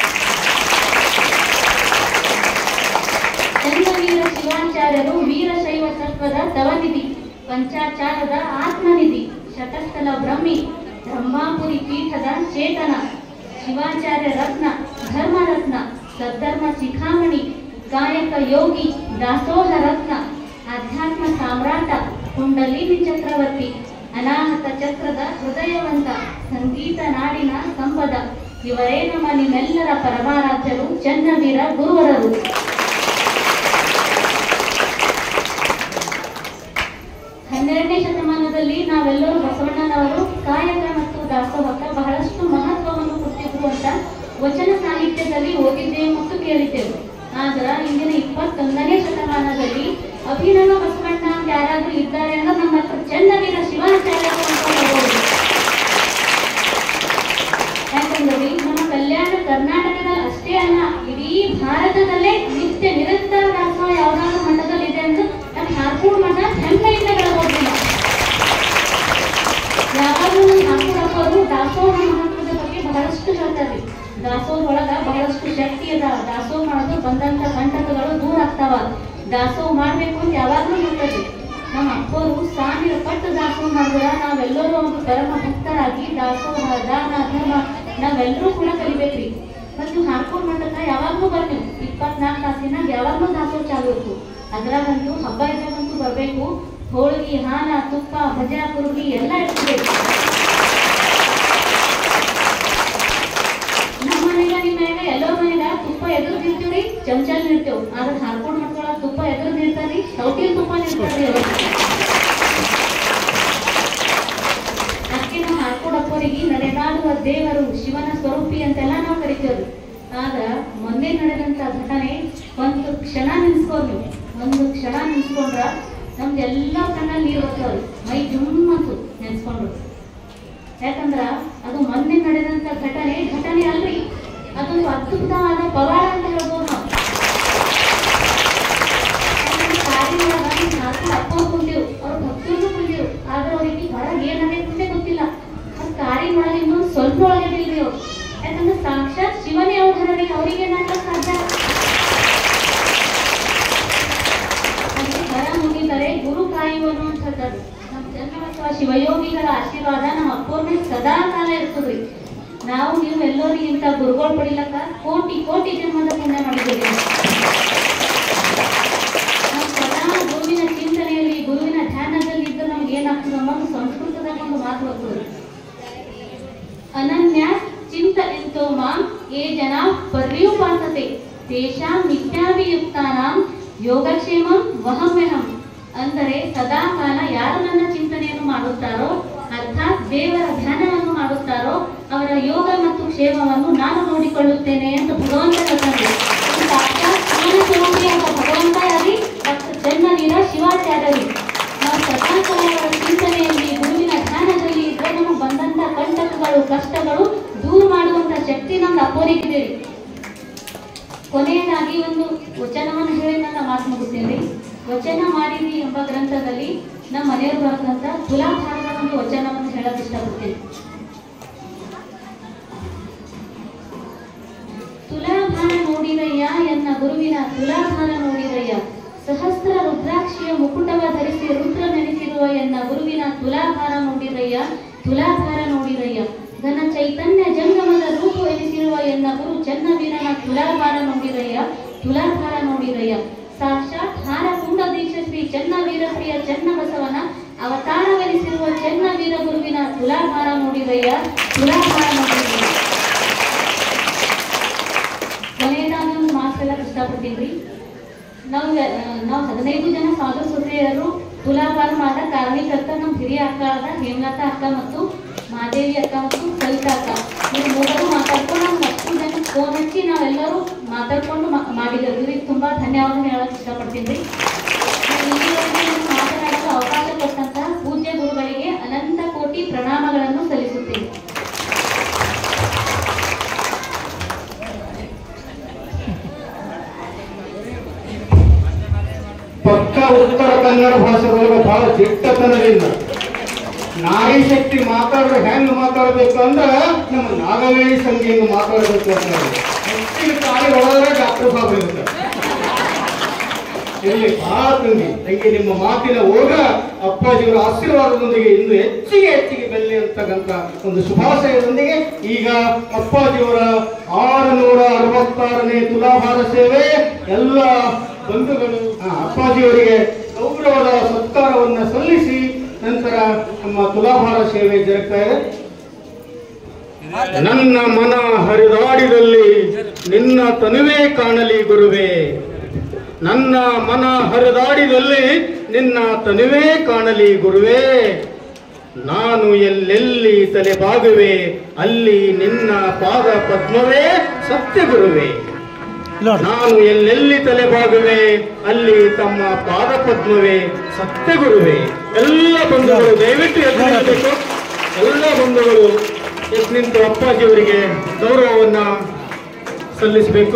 ಚನ್ನವೀರ ಶಿವಾಚಾರ್ಯರು ವೀರಶೈವ ತತ್ವದ ತವನಿಧಿ ಪಂಚಾಚಾರದ ಆತ್ಮನಿಧಿ ಶತಸ್ಥಲ ಬ್ರಹ್ಮಿ ಬ್ರಹ್ಮಾಪುರಿ ಪೀಠದ ಚೇತನ ಶಿವಾಚಾರ್ಯ ರತ್ನ ಧರ್ಮರತ್ನ ಸದ್ಧರ್ಮ ಶಿಖಾಮಣಿ ಗಾಯಕ ಯೋಗಿ ದಾಸೋಹ ರತ್ನ ಅಧ್ಯಾತ್ಮ ಸಾಮ್ರಾಟ ಕುಂಡಲಿನಿ ಚಕ್ರವರ್ತಿ ಅನಾಹತ ಚಕ್ರದ ಹೃದಯವಂತ ಸಂಗೀತ ನಾಡಿನ ಸಂಪದ ಇವರೇ ನಮ್ಮ ನಿಮ್ಮೆಲ್ಲರ ಪರಮಾರಾಧ್ಯರು ಚನ್ನವೀರ ಗುರುವರರು ಹನ್ನೆರಡನೇ ಶತಮಾನದಲ್ಲಿ ನಾವೆಲ್ಲರೂ ಬಸವಣ್ಣನವರು ಕಾಯಕ ಮತ್ತು ದಾಸೋಹಕ್ಕೆ ಬಹಳಷ್ಟು ಮಹತ್ವವನ್ನು ಕೊಟ್ಟಿದ್ರು ಅಂತ ವಚನ ಸಾಹಿತ್ಯದಲ್ಲಿ ಓದಿದ್ದೇವೆ ಮತ್ತು ಕೇಳಿದ್ದೇವೆ ಆದ್ರ ಇಂದಿನ ಇಪ್ಪತ್ತೊಂದನೇ ಶತಮಾನದಲ್ಲಿ ಅಭಿನವ ಬಸವಣ್ಣ ಅಂತ ಯಾರಾದ್ರೂ ಇದ್ದಾರೆ ಅಂದ್ರೆ ನಮ್ಮ ಹತ್ರ ಚನ್ನವೀರ ಶಿವಾಚಾರ್ಯರು ಅಂತ ಹೇಳ್ಬೋದು. ಯಾಕಂದ್ರೆ ನಮ್ಮ ಕಲ್ಯಾಣ ಕರ್ನಾಟಕದಲ್ಲಿ ಅಷ್ಟೇ ಅಲ್ಲ ಇಡೀ ಭಾರತದಲ್ಲೇ ನಿತ್ಯ ನಿರಂತರ ದಾಸೋಹ ಯಾವ್ದಾದ್ರು ಮಠದಲ್ಲಿ ಇದೆ ಅಂದ್ರೆ ನಮ್ಮ ಹಾರ್ಕೂಡ್ ಮಠ ಹೆಮ್ಮೆಯಿಂದ ಬೆಳಗೋದಿಲ್ಲ ಯಾವಾಗಲೂ ನಮ್ಮ ಹಾರ್ಕೂಡ್ ಅಪ್ಪರು ದಾಸೋಹ ಮಹತ್ವದ ಬಗ್ಗೆ ಬಹಳಷ್ಟು ಹೇಳ್ತಾರೆ ದಾಸೋಹ ಒಳಗ ಬಹಳಷ್ಟು ಶಕ್ತಿ ಅದ ದಾಸೋಹ ಮಾಡೋದು ಬಂದಂತ ಕಂಟಕಗಳು ದೂರ ಆಗ್ತಾವ ದಾಸೋಹ ಮಾಡ್ಬೇಕು ಅಂತ ಯಾವಾಗ್ಲೂ ಹೇಳ್ತಾರೆ ನಮ್ಮ ಅಪ್ಪರು ಸಾವಿರ ಪಟ್ಟು ದಾಸೋಹ ಮಾಡಿದ್ರ ನಾವೆಲ್ಲರೂ ಒಂದು ಪರಮ ಭಕ್ತರಾಗಿ ದಾಸೋಹ ದಾನ ಧರ್ಮ ನಾವೆಲ್ಲರೂ ಕೂಡ ಕಲಿಬೇಕ್ರಿ ಮತ್ತು ಹಾರ್ಕೋಡ್ ಮಠಕ್ಕ ಯಾವಾಗ್ಲೂ ಬರ್ತೀವಿ ಇಪ್ಪತ್ನಾಲ್ಕು ತಾಸಿನಾಗ ಯಾವಾಗ್ಲೂ ದಾಸೋಹ ಚಾಲು ಇರ್ತು ಅದ್ರಾಗಂತೂ ಹಬ್ಬ ಇದ್ದಾಗಂತೂ ಬರ್ಬೇಕು ಹೋಳಿಗೆ ಹಾನ ತುಪ್ಪ ಭಜ ಕುರುಗಿ ಎಲ್ಲ ಇರ್ತಿಬೇಕು ನಮ್ಮ ಮನೆಗ ನಿಮ್ಮ ಮನೆಗ ಎಲ್ಲೋ ಮನೆಗ ತುಪ್ಪ ಎದುರು ನಿಲ್ತೀವ್ರಿ ಚಮಚಲ್ ನಿಲ್ತೇವ್ ಆದ್ರೆ ಹಾರ್ಕೊಂಡ್ ಮಾಡ್ಕೊಳಕ್ ತುಪ್ಪ ಎದುರು ನಿಲ್ತಾರಿ ಸೌಟಿಲ್ ತುಪ್ಪ ನಿಲ್ತಾರಿ ಅದಕ್ಕೆ ನಾವು ಹಾರ್ಕೊಂಡಪ್ಪರಿಗೆ ನಡೆದಾಡುವ ದೇವರು ಶಿವನ ಸ್ವರೂಪಿ ಅಂತೆಲ್ಲ ನಾವು ಕರಿತೇವ್ರಿ ಆದ್ರ ಮೊನ್ನೆ ನಡೆದಂತ ಘಟನೆ ಒಂದು ಕ್ಷಣ ನೆನ್ಸ್ಕೊರ್ ನೀವು ಒಂದು ಕ್ಷಣ ನೆನ್ಸ್ಕೊಂಡ್ರ ನಮ್ದೆಲ್ಲ ಕಣ್ಣಲ್ಲಿ ನೀರು ಬರ್ತಾವ್ರಿ ಮೈ ಜುಮ್ ಅಂತು ನೆನ್ಸ್ಕೊಂಡ್ರು ಯಾಕಂದ್ರ ಅದು ಮೊನ್ನೆ ನಡೆದಂತ ಘಟನೆ ಘಟನೆ ಅಲ್ರಿ ಅದೊಂದು ಅದ್ಭುತವಾದ ಪವಾಡ ಅಂತ ಹೇಳ್ಬೋದು ನಾವು ಯಾಕಂದ್ರೆ ಕಾರಿನೊಳಗ ಈ ನಾಲ್ಕು ಅಪ್ಪ ಕುಂತಿರು ಅವ್ರ ಭಕ್ತರು ಕುಂತಿರು ಆದ್ರೆ ಅವ್ರಿಗೆ ಹೊರಗೆ ಏನಾಗೈತೆ ಗೊತ್ತಿಲ್ಲ ಆ ಕಾರಿನೊಳಗೆ ಇನ್ನೊಂದು ಸ್ವಲ್ಪ ಒಳಗಿದಿಲ್ರಿ ಅವ್ರು ಯಾಕಂದ್ರೆ ಸಾಕ್ಷಾತ್ ಶಿವನೇ ಅವಧಾರಣೆ ಅವ್ರಿಗೆ ಏನಾಗ ಸಾಧ್ಯ ಅಲ್ಲಿ ಹೊರ ಮುಗಿದರೆ ಗುರು ಕಾಯುವನು ಅಂತ ಹೇಳ್ತಾರೆ ನಮ್ಮ ಚನ್ನಬಸವ ಶಿವಯೋಗಿಗಳ ಆಶೀರ್ವಾದ ನಮ್ಮ ಅಪ್ಪೋರ್ನ ಸದಾ ಕಾಲ ಇರ್ತದ್ರಿ ನಾವು ನೀವು ಎಲ್ಲರೂ ಇಂಥ ಗುರುಗಳು ಪಡಿಲಕ್ಕ ಕೋಟಿ ಕೋಟಿ ಜನ್ಮದ ಪುಣ್ಯ ಮಾಡಿದ್ದೀವಿ ನಾವು ಸದಾ ಗುರುವಿನ ಚಿಂತನೆಯಲ್ಲಿ ಗುರುವಿನ ಧ್ಯಾನದಲ್ಲಿ ಇದ್ದು ನಮ್ಗೆ ಏನಾಗ್ತದೆ ಅನ್ನೋದು ಸಂಸ್ಕೃತದಾಗ ಒಂದು ಮಾತು ಬರ್ತದೆ ತೇಷಾಂ ನಿತ್ಯಾಭಿಯುಕ್ತಾನಾಂ ಯೋಗಕ್ಷೇಮಂ ವಹಮ್ಯಹಂ ಅಂದರೆ ಸದಾ ಕಾಲ ಯಾರು ನನ್ನ ಚಿಂತನೆಯನ್ನು ಮಾಡುತ್ತಾರೋ ಅರ್ಥಾತ್ ದೇವರ ಧ್ಯಾನವನ್ನು ಮಾಡುತ್ತಾರೋ ಅವರ ಯೋಗ ಮತ್ತು ಕ್ಷೇಮವನ್ನು ನಾನು ನೋಡಿಕೊಳ್ಳುತ್ತೇನೆ ಅಂತ ಭಗವಂತ ಹೇಳ್ತಾನೆ ಇದು ಸಾಕ್ಷಾತ್ ಜ್ಞಾನಸ್ವರೂಪಿಯಾದ ಭಗವಂತರಾಗಿ ಡಾಕ್ಟರ್ ಚನ್ನವೀರ ಶಿವಾಚಾರ್ಯರು ನಾವು ಸದಾ ಕಾಲ ಅವರ ಚಿಂತನೆಯಲ್ಲಿ ಗುರುವಿನ ಧ್ಯಾನದಲ್ಲಿ ಇದ್ರೆ ನಮಗೆ ಬಂದಂತ ಕಂಟಕಗಳು ಕಷ್ಟಗಳು ದೂರ ಮಾಡುವಂತ ಶಕ್ತಿ ನಮ್ಗೆ ಅಪ್ಪೋರಿಗಿದೆ ಕೊನೆಯದಾಗಿ ಒಂದು ವಚನವನ್ನು ಹೇಳಿ ನನ್ನ ಮಾತು ಮುಗಿಸ್ತೇನೆ ವಚನ ಮಾಡಿದಿ ಎಂಬ ಗ್ರಂಥದಲ್ಲಿ ನಮ್ಮ ಮನೆಯವರು ಬರೆದಂತ ತುಲಾಭಾರದ ಒಂದು ವಚನವನ್ನು ಹೇಳಕ್ ಇಷ್ಟಪಡ್ತೇನೆ ತುಲಾಭಾರ ನೋಡಿರಯ್ಯ ಎನ್ನ ಗುರುವಿನ ತುಲಾಭಾರ ನೋಡಿರಯ್ಯ ಸಹಸ್ರ ರುದ್ರಾಕ್ಷಿಯ ಮುಕುಟವ ಧರಿಸಿ ರುದ್ರ ನೆನೆಸಿರುವ ಎನ್ನ ಗುರುವಿನ ತುಲಾಭಾರ ನೋಡಿರಯ್ಯ ತುಲಾಭಾರ ನೋಡಿರಯ್ಯ ಘನ ಚೈತನ್ಯ ಜಂಗಮದ ರೂಪು ಎನಿಸಿರುವ ಎನ್ನ ಗುರು ಚನ್ನವೀರನ ತುಲಾಭಾರ ನೋಡಿರಯ್ಯ ತುಲಾಭಾರ ನೋಡಿರಯ್ಯ ಸಾಕ್ಷಾತ್ ಹಾರಕುಂಡ ದೀಕ್ಷ ಶ್ರೀ ಚನ್ನವೀರ ಪ್ರಿಯ ಚನ್ನಬಸವನ ಅವತಾರವೆನಿಸಿರುವ ಚನ್ನವೀರ ಗುರುವಿನ ತುಲಾಭಾರ ನೋಡಿರಯ್ಯ ತುಲಾಭಾರ ನೋಡಿರಯ್ಯ ಕೊನೆಯದಾಗಿ ಒಂದು ಮಾತು ಹೇಳಕ್ ಇಷ್ಟಪಡ್ತೀನಿ ನಾವು ನಾವು ಹದಿನೈದು ಜನ ಸಾಧು ಸೊಸೆಯರು ತುಲಾಭಾರ ಮಾಡ ಕಾರಣೀಕರ್ತ ನಮ್ಮ ಹಿರಿಯ ಅಕ್ಕ ಆದ ಹೇಮಲತಾ ಅಕ್ಕ ಮತ್ತು ಮಾದೇವಿ ಅಕ್ಕ ಮತ್ತು ಸವಿತಾ ಅಕ್ಕ ಇವ್ರು ಮೂವರು ಮಾತಾಡ್ಕೊಂಡು ನಾವು ಹತ್ತು ಜನ ಫೋನ್ ಹಚ್ಚಿ ನಾವೆಲ್ಲರೂ ಮಾತಾಡ್ಕೊಂಡು ಮಾ- ಮಾಡಿದ್ದೇವೆ ಇವ್ರಿಗೆ ತುಂಬಾ ಧನ್ಯವಾದ ಹೇಳಕ್ ಇಷ್ಟಪಡ್ತೀನಿ ಇಲ್ಲಿವರೆಗೆ ನಾನು ಮಾತನಾಡಲು ಅವಕಾಶ ಕೊಟ್ಟಂತಹ ಪೂಜ್ಯ ಗುರುಗಳಿಗೆ ಅನಂತ ಕೋಟಿ ಪ್ರಣಾಮಗಳನ್ನು ಸಲ್ಲಿಸುತ್ತೇನೆ ಪಕ್ಕ ಉತ್ತರ ಕನ್ನಡ ಭಾಷೆದೊಳಗೆ ಬಹಳ ದಿಟ್ಟತನದಿಂದ ನಾರಿ ಶಕ್ತಿ ಮಾತಾಡ್ರೆ ಹೆಂಗ್ ಮಾತಾಡ್ಬೇಕು ಅಂದ್ರ ನಮ್ಮ ನಾಗವೇಣಿ ಸಂಘಿಯಿಂದ ಮಾತಾಡ್ಬೇಕು ಅಂತ ಹೆಚ್ಚಿನ ತಾಳಿ ಹೊಡೆದ್ರೆ ಡಾಕ್ಟರ್ ಸಾಹೇಬ್ ಇರ್ತಾರೆ ಇಲ್ಲಿ ಬಹಳ ತಂಗಿ ತಂಗಿ ನಿಮ್ಮ ಮಾತಿನ ಓಗ ಅಪ್ಪಾಜಿಯವರ ಆಶೀರ್ವಾದದೊಂದಿಗೆ ಇಂದು ಹೆಚ್ಚಿಗೆ ಹೆಚ್ಚಿಗೆ ಬೆಳ್ಳಿ ಅಂತಕ್ಕಂಥ ಒಂದು ಶುಭಾಶಯದೊಂದಿಗೆ ಈಗ ಅಪ್ಪಾಜಿಯವರ ಆರುನೂರ ಅರವತ್ತಾರನೇ ತುಲಾಭಾರ ಸೇವೆ ಎಲ್ಲ ಬಂಧುಗಳು ಆ, ಅಪ್ಪಾಜಿಯವರಿಗೆ ಗೌರವದ ಸತ್ಕಾರವನ್ನ ಸಲ್ಲಿಸಿ ನಂತರ ನಮ್ಮ ತುಲಾಭಾರ ಸೇವೆ ಜರುಗ್ತಾ ಇದೆ ನನ್ನ ಮನ ಹರಿದಾಡಿದಲ್ಲಿ ನಿನ್ನ ತನುವೇ ಕಾಣಲಿ ಗುರುವೇ ನನ್ನ ಮನ ಹರಿದಾಡಿದಲ್ಲಿ ನಿನ್ನ ತನುವೇ ಕಾಣಲಿ ಗುರುವೇ ನಾನು ಎಲ್ಲೆಲ್ಲಿ ತಲೆ ಬಾಗುವೆ ಅಲ್ಲಿ ನಿನ್ನ ಪಾದ ಪದ್ಮವೇ ಸತ್ಯ ಗುರುವೇ ನಾನು ಎಲ್ಲೆಲ್ಲಿ ತಲೆ ಬಾಗುವೆ ಅಲ್ಲಿ ತಮ್ಮ ಪಾದ ಪದ್ಮವೇ ಸತ್ಯ ಗುರುವೇ ಎಲ್ಲ ಬಂಧುಗಳು ದಯವಿಟ್ಟು ಎದ್ದು ನಿಲ್ಲಬೇಕು ಎಲ್ಲ ಬಂಧುಗಳು ಎದ್ದು ನಿಂತು ಅಪ್ಪಾಜಿಯವರಿಗೆ ಗೌರವವನ್ನ ಸಲ್ಲಿಸಬೇಕು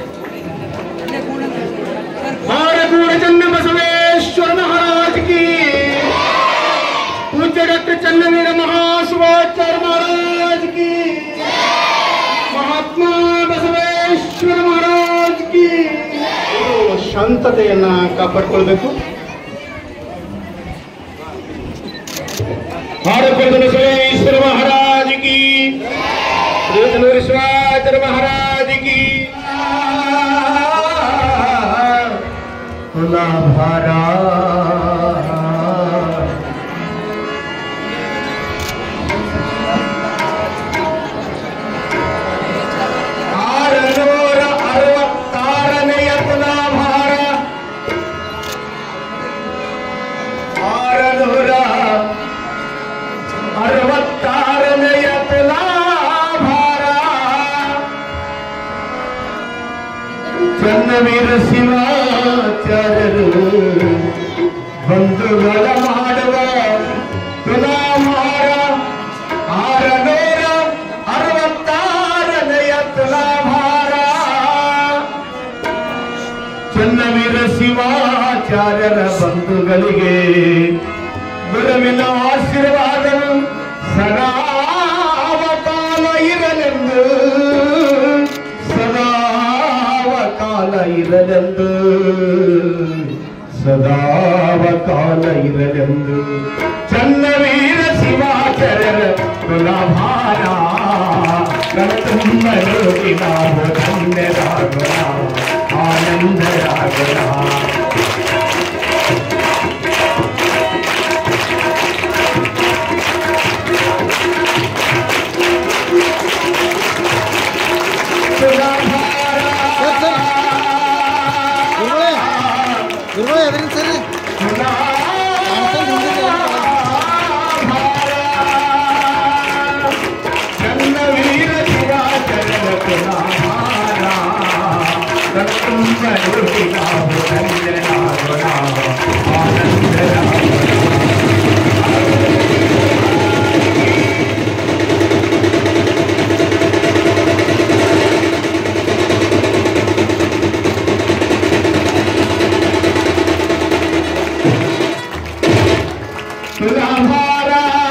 ಭಾರತೂರ ಚನ್ನ ಬಸವೇಶ್ವರ ಮಹಾರಾಜ್ ಕಿ ಪೂಜ್ಯ ಡಾಕ್ಟರ್ ಚನ್ನವೀರ ಮಹಾಶಿವಾಚಾರ್ಯ ಮಹಾರಾಜ್ ಕಿ ಮಹಾತ್ಮ ಬಸವೇಶ್ವರ ಮಹಾರಾಜ್ ಕಿ ಇದು ಶಾಂತತೆಯನ್ನ ಕಾಪಾಡಿಕೊಳ್ಬೇಕು ಭಾರತದ ಬಸವೇಶ್ವರ ಮಹಾರಾಜ್ ಕಿ ಶ್ರೀಧನೂರ ಶಿವಾಚಾರ್ಯ ಮಹಾರಾಜ್ ಕಿ ಆರುನೂರ ಅರವತ್ತಾರನೆಯ ತುಲಾಭಾರ ಆರುನೂರ ಅರವತ್ತಾರನೆಯ ತುಲಾಭಾರ ಚನ್ನವೀರ ಶಿವಾಚಾರ್ಯರು ಬಂಧುಗಳ ಮಾಡುವ ತುಲಾಭಾರ ಆರನೂರ ಅರವತ್ತಾರನೆಯ ತುಲಾಭಾರ ಚನ್ನವೀರ ಶಿವಾಚಾರ್ಯರ ಬಂಧುಗಳಿಗೆ ಗುರುವಿನ ಆಶೀರ್ವಾದವು ಸದಾವಕಾಲ ಇರಲೆಂದು ಸದಾವಕಾಲ ಇರಲೆಂದು ಸದಾವಕಾಲ ಇರಲೆಂದು ಚನ್ನವೀರ ಶಿವಾಚಾರ್ಯರ ಕುಲಭಾರ ಕರ್ತುಂಬರೋಗಿ ನಾವು ಧನ್ಯರಾಗೋಣ ಆನಂದರಾಗೋಣ ತುಲಾಭಾರ ಚನ್ನ ವೀರ ಶಿವಾಚರಣ ಕುಲಾರ ರಕ್ತುಂಬ ನುಡಿಗಾವು ರಂಜನಾಗುಣ ಆನಂದರಾಗುಣ ತುಲಾಭಾರ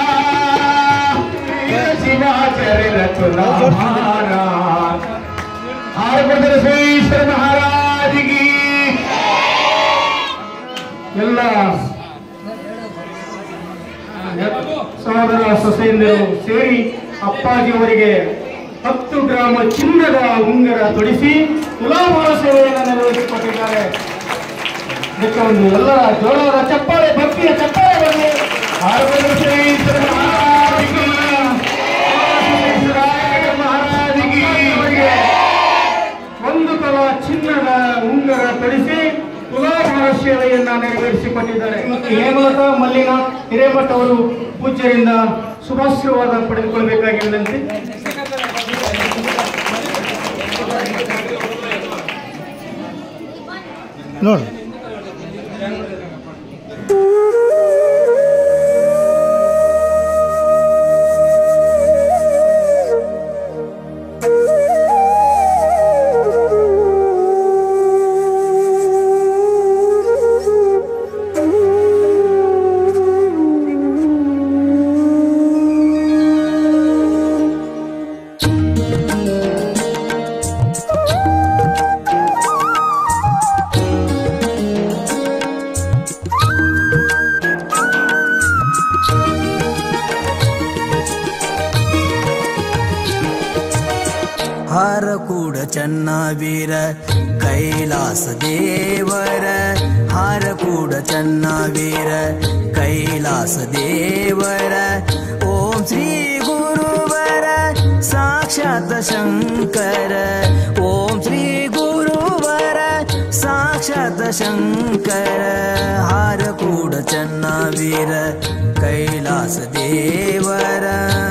ಶಿವಾಚರಣ ತುಲಾಭಾರ ಆರ್ಭದ್ರ ಶ್ರೀಶ್ವರ ಮಹಾರಾಜಿಗೆ ಎಲ್ಲ ಸಹೋದರ ಸೊಸೆಯಂದಿರು ಸೇರಿ ಅಪ್ಪಾಜಿಯವರಿಗೆ ಹತ್ತು ಗ್ರಾಮ ಚಿನ್ನದ ಉಂಗರ ತೊಡಿಸಿ ತುಲಾಭಾರ ಸೇವೆಯನ್ನು ನೆರವೇರಿಸಿಕೊಟ್ಟಿದ್ದಾರೆ ಇದಕ್ಕೆ ಒಂದು ಎಲ್ಲರ ಜೋಳದ ಚಪ್ಪಾಳೆ ಭಕ್ತಿಯ ಚಪ್ಪಾಳೆ ಬರಲಿ ಆರ್ಭದ್ರ ಶ್ರೀಶ್ವರ ಮಹಾರಾಜಿಗೆ ಶ್ರೀಶ್ವರಾಯ ಮಹಾರಾಜಿಗೆ ಅವರಿಗೆ ಒಂದು ತಲ ಚಿನ್ನದ ಉಂಗರ ತೊಡಿಸಿ ತುಲಾಭಾರ ಸೇವೆಯನ್ನ ನೆರವೇರಿಸಿಕೊಟ್ಟಿದ್ದಾರೆ ಮತ್ತು ಹೇಮಲತ ಮಲ್ಲಿನ ಹಿರೇಮಠ ಅವರು ಪೂಜ್ಯರಿಂದ ಶುಭಾಶೀರ್ವಾದ ಪಡೆದುಕೊಳ್ಬೇಕಾಗಿ ವಿನಂತಿ ನೋಡು ಹಾರ ಕೂಡ ಚೆನ್ನ ವೀರ ಕೈಲಾಸ ದೇವರ ಹಾರ ಕೂಡ ಚೆನ್ನ ವೀರ ಕೈಲಾಸ ದೇವರ ಓಂ ಶ್ರೀ ಗುರುವರ ಸಾಕ್ಷಾತ್ ಶಂಕರ ಓಂ ಶ್ರೀ ಗುರುವರ ಸಾಕ್ಷಾತ್ ಶಂಕರ ಹಾರ ಕೂಡ ಚೆನ್ನ ವೀರ ಕೈಲಾಸ ದೇವರ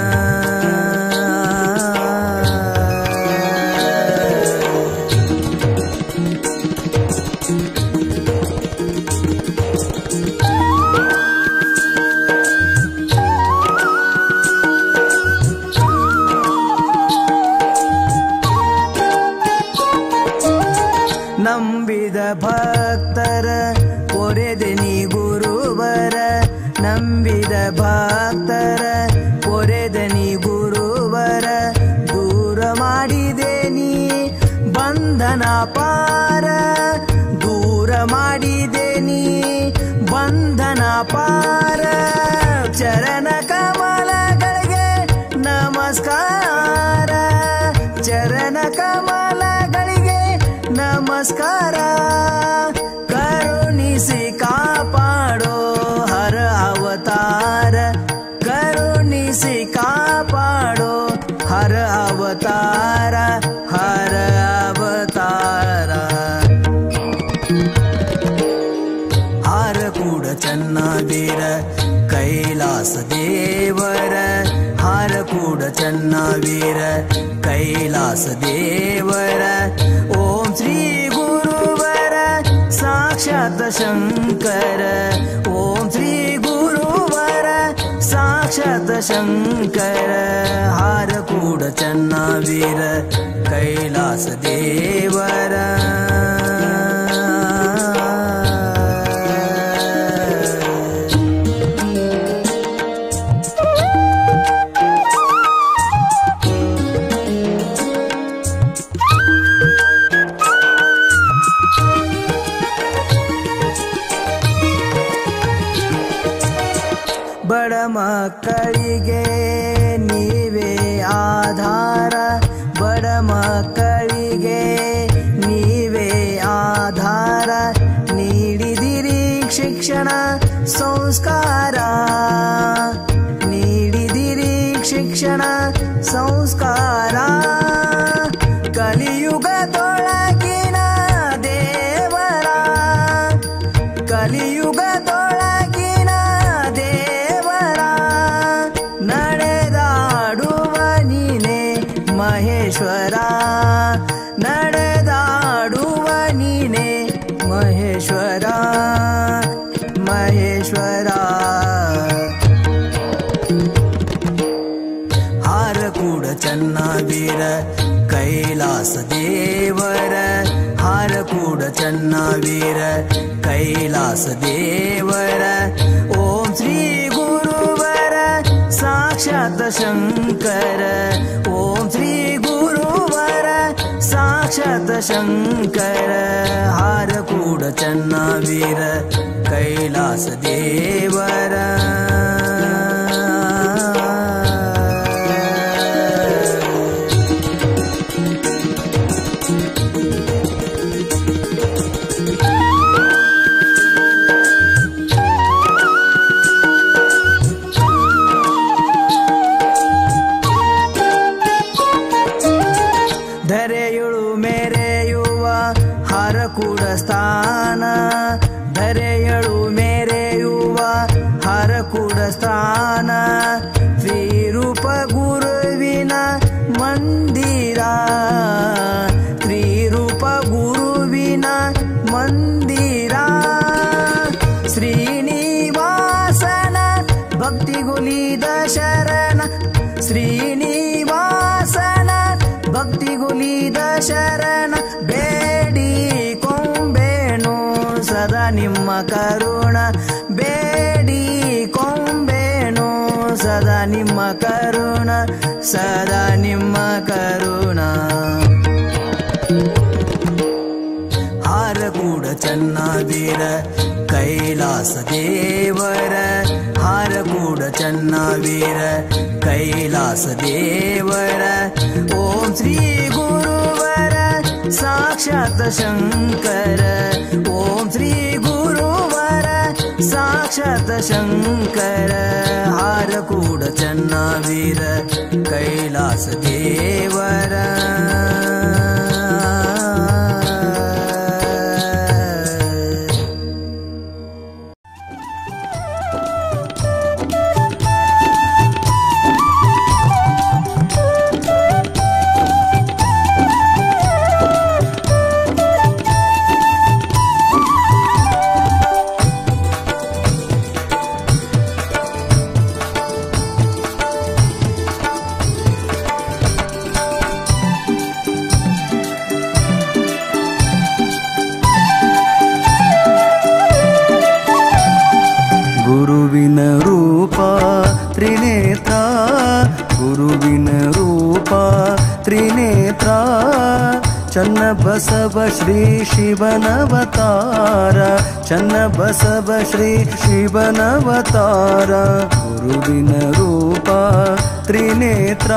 ನಂಬಿದ ಭಕ್ತರ ಪೊರೆದೆ ನೀ ಗುರುವರ ನಂಬಿದ ಭಕ್ತರ ಪೊರೆದೆ ನೀ ಗುರುವರ ದೂರ ಮಾಡಿದೆ ನೀ ಬಂಧನ ಪಾರ ದೂರ ಮಾಡಿದೆ ನೀ ಬಂಧನ ಪಾರ ಚರಣ ಕಮಲಗಳಿಗೆ ನಮಸ್ಕಾರ ಚರಣ ಕಮಲಗಳಿಗೆ ನಮಸ್ಕಾರ ಕರುಣಿಸಿ ಕಾಪಾಡೋ ಹರ ಅವತಾರ ಕರುಣಿಸಿ ಕಾಪಾಡೋ ಹರ ಅವತಾರ ಹರ ಅವತಾರ ಹಾರ ಕೂಡ ಚೆನ್ನ ವೀರ ಕೈಲಾಸ ದೇವರ ಹಾರ ಕೂಡ ಚೆನ್ನ ವೀರ ಕೈಲಾಸ ದೇವರ ಓಂ ಶ್ರೀ ಗುರುವರ ಸಾಕ್ಷಾತ್ ಶಂಕರ ಓಂ ಶ್ರೀ ಗುರುವರ ಸಾಕ್ಷಾತ್ ಶಂಕರ ಹಾರ ಕೂಡ ಚೆನ್ನ ವೀರ ಕೈಲಾಸ ದೇವರ ಬಡ ಮಕ್ಕಳಿಗೆ ನೀವೇ ಆಧಾರ ಬಡ ಮಕ್ಕಳಿಗೆ ನೀವೇ ಆಧಾರ ನೀಡಿದಿರಿ ಶಿಕ್ಷಣ ಸಂಸ್ಕಾರ ನೀಡಿದಿರಿ ಶಿಕ್ಷಣ ಸಂಸ್ಕಾರ ಕಲಿಯುಗದೊಳಗಿನ ದೇವರ ಕಲಿಯುಗದೊಳಗಿನ ದೇವರ ನಡೆದಾಡುವ ನೀನೆ ಮಹೇಶ್ವರ ನಡೆದಾಡುವ ನೀನೆ ಮಹೇಶ್ವರ ಮಹೇಶ್ವರ ಹಾರ ಕೂಡ ಚನ್ನವೀರ ಕೈಲಾಸ ದೇವರ ಹಾರ ಕೂಡ ಚನ್ನವೀರ ಕೈಲಾಸ ದೇವರ ಓಂ ಶ್ರೀ ಗುರುವರ ಸಾಕ್ಷಾತ್ ಶಂಕರ ಓಂ ಶ್ರೀ ಗುರುವರ ಸಾಕ್ಷಾತ್ ಶಂಕರ ಹಾರ ಕೂಡ ಚನ್ನವೀರ ಕೈಲಾಸ ದೇವರ ಧರೆಯುಳು ಮೆರೆಯುವ ಹರಕೂಡ ಸ್ಥಾನ ಧರೆಯಳು ಮೆರೆಯುವ ಹರಕೂಡ ಸ್ಥಾನ ಶ್ರೀರೂಪ ಗುರುವಿನ ಮಂದಿರ ಶ್ರೀರೂಪ ಗುರುವಿನ ಮಂದಿರ ಶ್ರೀನಿವಾಸನ ಭಕ್ತಿಗುಲಿದ ಶರಣ ಶ್ರೀನಿವಾಸನ ಭಕ್ತಿಗುಲಿದ ಶರಣ ಬೇಡಿ ಕೊಂಬೇಣು ಸದಾ ನಿಮ್ಮ ಕರುಣ ಬೇಡಿ ಕೊಂಬೇಣು ಸದಾ ನಿಮ್ಮ ಕರುಣ ಸದಾ ನಿಮ್ಮ ಕರುಣ ಹಾರ ಕೂಡ ಚನ್ನವೀರ ಕೈಲಾಸ ದೇವರ ಹಾರ ಕೂಡ ಚನ್ನವೀರ ಕೈಲಾಸ ದೇವರ ಓಂ ಶ್ರೀ ಗುರುವರ ಸಾಕ್ಷಾತ್ ಶಂಕರ ಓಂ ಶ್ರೀ ಗುರುವರ ಸಾಕ್ಷಾತ್ ಶಂಕರ ಹಾರ ಕೂಡ ಚನ್ನವೀರ ಕೈಲಾಸ ದೇವರ ಗುರುವಿನ ರೂಪ ತ್ರಿನೇತ್ರ ಗುರುವಿನ ರೂಪ ತ್ರಿನೇತ್ರ ಚನ್ನ ಬಸವ ಶ್ರೀ ಶಿವನವತಾರ ಚನ್ನ ಬಸವ ಶ್ರೀ ಶಿವನವತಾರ ಗುರುವಿನ ರೂಪ ತ್ರಿನೇತ್ರ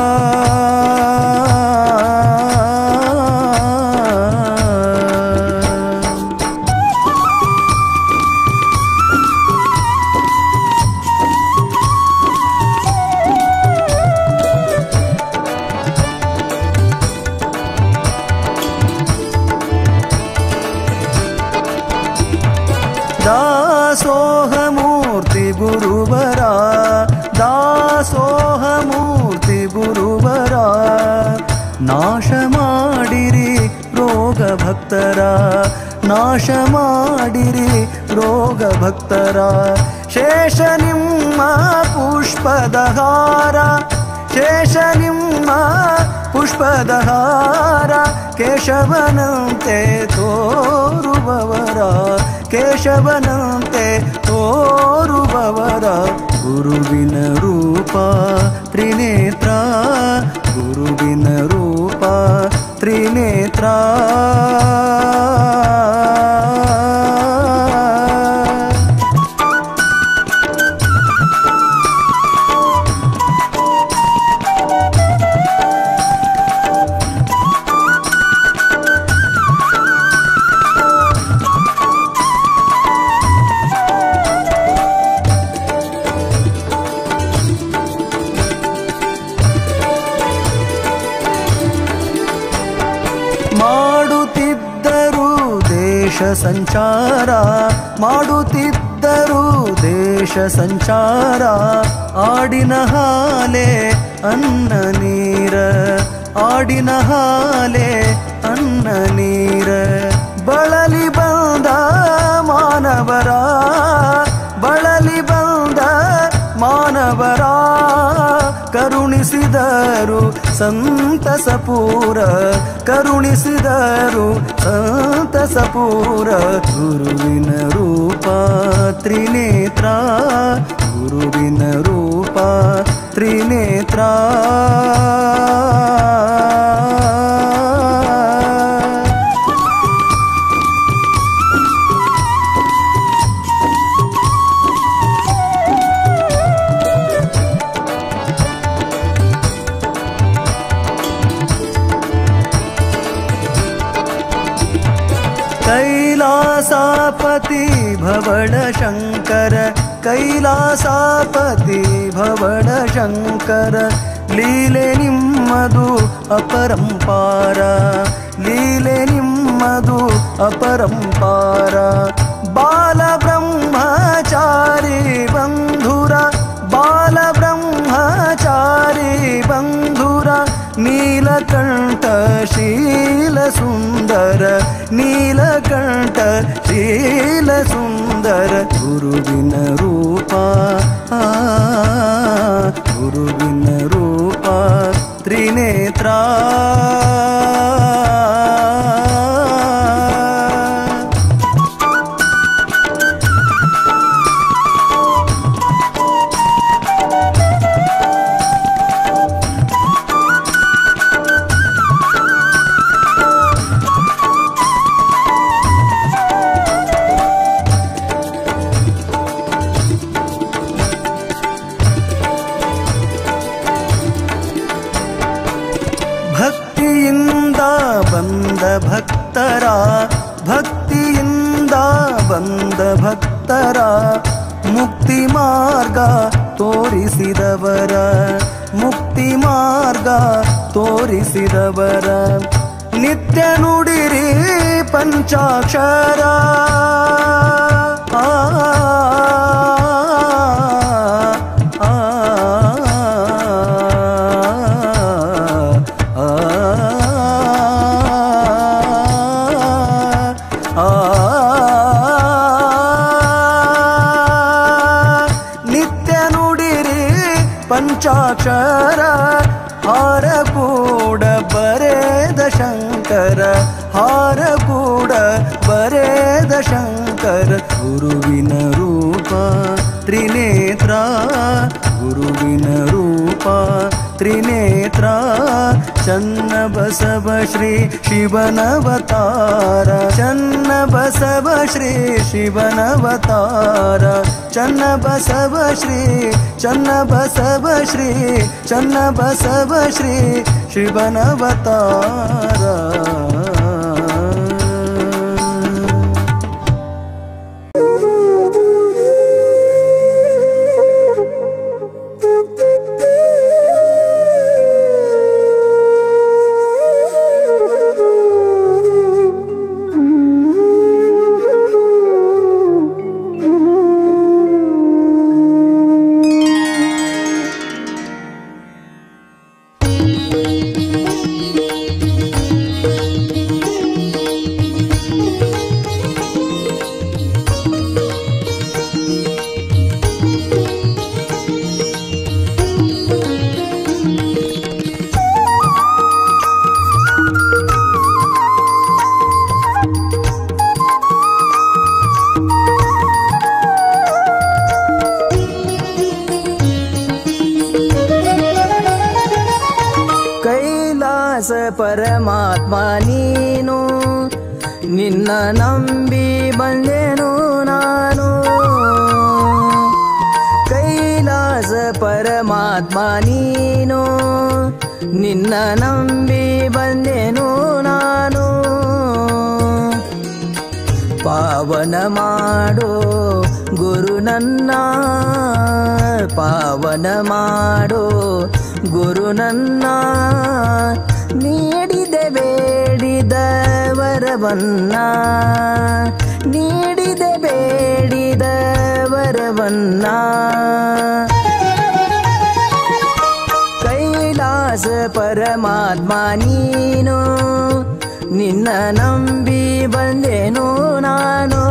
ದಾಸೋಹ ಮೂರ್ತಿ ಗುರುವರ ದಾಸೋಹ ಮೂರ್ತಿ ಗುರುವರ ನಾಶ ಮಾಡಿರಿ ರೋಗ ಭಕ್ತರ ನಾಶ ಮಾಡಿರಿ ರೋಗ ಭಕ್ತರ ಶೇಷ ನಿಮ್ಮ ಪುಷ್ಪದ ಹಾರ ಶೇಷ ನಿಮ್ಮ ಪುಷ್ಪದ ಹಾರ ಕೇಶವನಂತೆ ತೋರುವವರ ಕೇಶವನಂತೆ ತೋರುವವರ ಗುರುವಿನ ರೂಪ ತ್ರಿನೇತ್ರ ಗುರುವಿನ ರೂಪ ತ್ರಿನೇತ್ರ ಮಾಡುತ್ತಿದ್ದರು ದೇಶ ಸಂಚಾರ ಮಾಡುತ್ತಿದ್ದರು ದೇಶ ಸಂಚಾರ ಆಡಿನ ಹಾಲೆ ಅನ್ನ ನೀರ ಆಡಿನ ಹಾಲೆ ಅನ್ನ ನೀರ ಬಳಲಿ ಬಂದ ಮಾನವರ ಬಳಲಿ ಬಂದ ಮಾನವರ ಕರುಣಿಸಿದರು ಸಂತಸಪೂರ ಕರುಣಿಸಿದರು ಸಂತಸಪೂರ ಗುರುವಿನ ರೂಪ ತ್ರಿನೇತ್ರ ಗುರುವಿನ ರೂಪ ತ್ರಿನೇತ್ರ कैलासापति भवण शङ्कर कैलासापति भवण शङ्कर ಲೀಲೆ ನಿಮ್ಮದು ಅಪರಂಪಾರ ಲೀಲೆ ನಿಮ್ಮದು ಅಪರಂಪಾರ ಬಾಲ ಬ್ರಹ್ಮಚಾರಿ ಬಂಧುರ ಬಾಲ ಬ್ರಹ್ಮಚಾರಿ ಬಂಧುರ ನೀಲಕಂಠ ಶೀಲ ಸುಂದರ ನೀಲಕಂಠ ಶೀಲ ಸುಂದರ ಗುರುವಿನ ರೂಪ ಆ, ಗುರುವಿನ ರೂಪ ತ್ರಿನೇತ್ರ ಭಕ್ತಿಯಿಂದ ಬಂದ ಭಕ್ತರ ಭಕ್ತಿಯಿಂದ ಬಂದ ಭಕ್ತರ ಮುಕ್ತಿ ಮಾರ್ಗ ತೋರಿಸಿದವರ ಮುಕ್ತಿ ಮಾರ್ಗ ತೋರಿಸಿದವರ ನಿತ್ಯ ನುಡಿರಿ ಪಂಚಾಕ್ಷರ ಆ, ಆ, ಆ, ಆ, ನಿತ್ಯ ನುಡಿರಿ ಪಂಚಾಕ್ಷರ ಹಾರ ಕೂಡ ಬರೆದ ಶಂಕರ ಹಾರ ಕೂಡ ಬರೆದ ಶಂಕರ ಗುರುವಿನ ರೂಪ ತ್ರಿನೇತ್ರ ಗುರುವಿನ ರೂಪ ತ್ರಿನೇತ್ರ ಚನ್ನ ಬಸವ ಶ್ರೀ ಶಿವನವತಾರ ಚನ್ನ ಬಸವ ಶ್ರೀ ಶಿವನವತಾರ ಚನ್ನ ಬಸವ ಶ್ರೀ ಚನ್ನ ಬಸವ ಶ್ರೀ ಚನ್ನ ಬಸವ ಶ್ರೀ ಶಿವನವತಾರ ಕೈಲಾಸ ಪರಮಾತ್ಮ ನೀನು ನಿನ್ನ ನಂಬಿ ಬಂದೆನು ನಾನು ಕೈಲಾಸ ಪರಮಾತ್ಮ ನೀನು ನಿನ್ನ ನಂಬಿ ಬಂದೆನು ನಾನು ಪಾವನ ಮಾಡೋ ಗುರು ನನ್ನ ಪಾವನ ಮಾಡೋ ಗುರು ನನ್ನ ನೀಡಿದೆ ಬೇಡಿದ ವರವನ್ನ ನೀಡಿದೆ ಬೇಡಿದ ವರವನ್ನ ಕೈಲಾಸ ಪರಮಾತ್ಮ ನೀನು ನಿನ್ನ ನಂಬಿ ಬಂದೆನು ನಾನು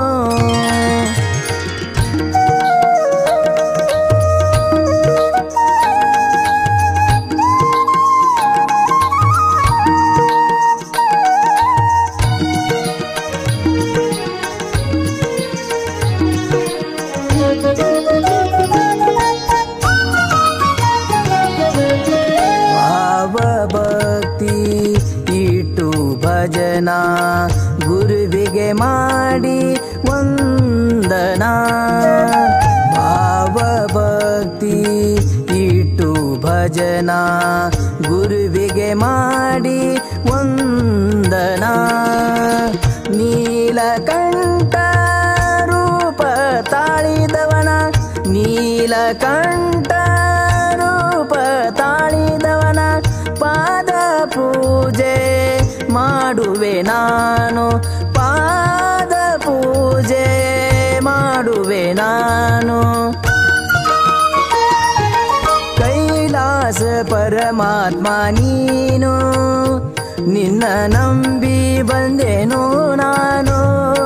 ಭಾವ ಭಕ್ತಿ ಇಟ್ಟು ಭಜನ ಗುರುವಿಗೆ ಮಾಡಿ ವಂದನ ಭಾವ ಭಕ್ತಿ ಇಟ್ಟು ಭಜನ ಗುರುವಿಗೆ ಮಾಡಿ ವಂದನ ನೀಲಕಂಠ ರೂಪ ತಾಳಿದವನ ನೀಲಕಂಠ ರೂಪ ತಾಳಿದವನ ಪಾದ ಪೂಜೆ ಮಾಡುವೆ ನಾನು ಪಾದ ಪೂಜೆ ಮಾಡುವೆ ನಾನು ಕೈಲಾಸ ಪರಮಾತ್ಮ ನೀನು ನಿನ್ನ ನಂಬಿ ಬಂದೆನು ನಾನು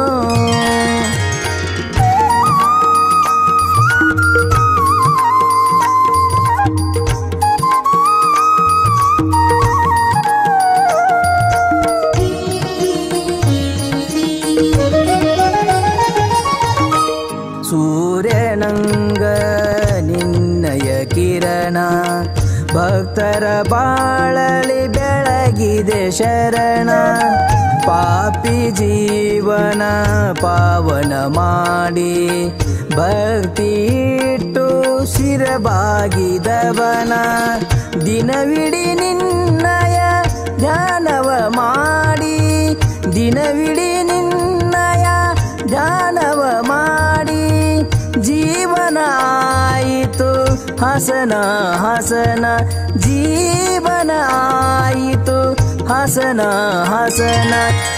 ಸೂರ್ಯನಂಗ ನಿನ್ನಯ ಕಿರಣ ಭಕ್ತರ ಬಾಳಲಿ ಬೆಳಗಿದೆ ಶರಣ ಪಾಪಿ ಜೀವನ ಪಾವನ ಮಾಡಿ ಭಕ್ತಿ ಇಟ್ಟು ಶಿರಬಾಗಿದವನ ದಿನವಿಡಿ ನಿನ್ನಯ ಧ್ಯಾನವ ಮಾಡಿ ದಿನವಿಡಿ ನಿನ್ನಯ ಧ್ಯಾನವ ಮಾಡಿ ಜೀವನ ಆಯಿತು ಹಸನ ಹಸನ ಜೀವನ ಆಯಿತು ಹಸನ ಹಸನ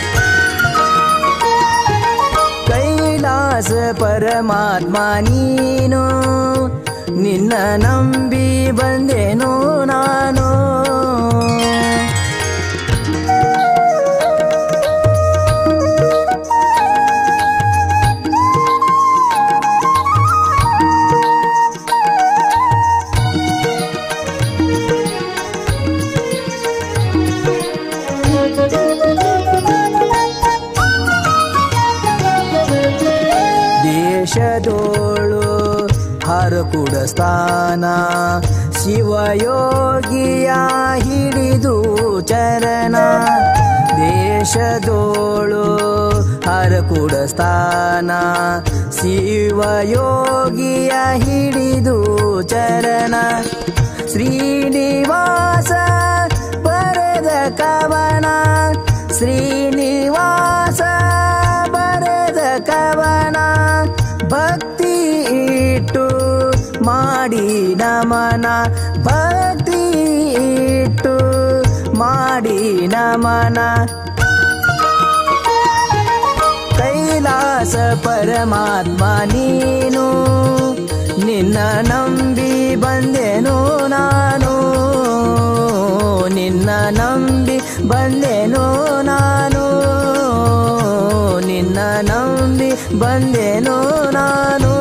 ಕೈಲಾಸ ಪರಮಾತ್ಮ ನೀನು ನಿನ್ನ ನಂಬಿ ಬಂದೆನು ನಾನು ದೇಶದೋಳು ಹರಕುಡ ಸ್ಥಾನ ಶಿವಯೋಗಿಯ ಹಿಡಿದು ಚರಣ ದೇಶದೋಳು ಹರಕುಡ ಸ್ಥಾನ ಶಿವಯೋಗಿಯ ಹಿಡಿದು ಚರಣ ಶ್ರೀನಿವಾಸ ಬರೆದ ಕವನ ಶ್ರೀನಿವಾಸ ಬರೆದ ಕವನ ಭಕ್ತಿ ಇಟ್ಟು ಮಾಡಿ ನಮನ ಭಕ್ತಿ ಇಟ್ಟು ಮಾಡಿ ನಮನ ಕೈಲಾಸ ಪರಮಾತ್ಮ ನೀನು ನಿನ್ನ ನಂಬಿ ಬಂದೆನು ನಾನು ನಿನ್ನ ನಂಬಿ ಬಂದೆನು ನಾನು ನಿನ್ನ ನಂಬಿ ಬಂದೆನು ನಾನು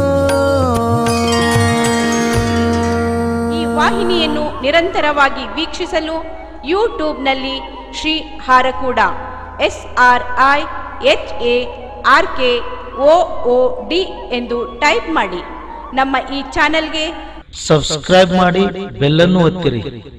ಈ ವಾಹಿನಿಯನ್ನು ನಿರಂತರವಾಗಿ ವೀಕ್ಷಿಸಲು ಯೂಟ್ಯೂಬ್ನಲ್ಲಿ Shri Harakuda S R I H A R K O O D ಎಂದು ಟೈಪ್ ಮಾಡಿ ನಮ್ಮ ಈ ಚಾನೆಲ್ಗೆ ಸಬ್ಸ್ಕ್ರೈಬ್ ಮಾಡಿ ಬೆಲ್ಲನ್ನು ಒತ್ತಿರಿ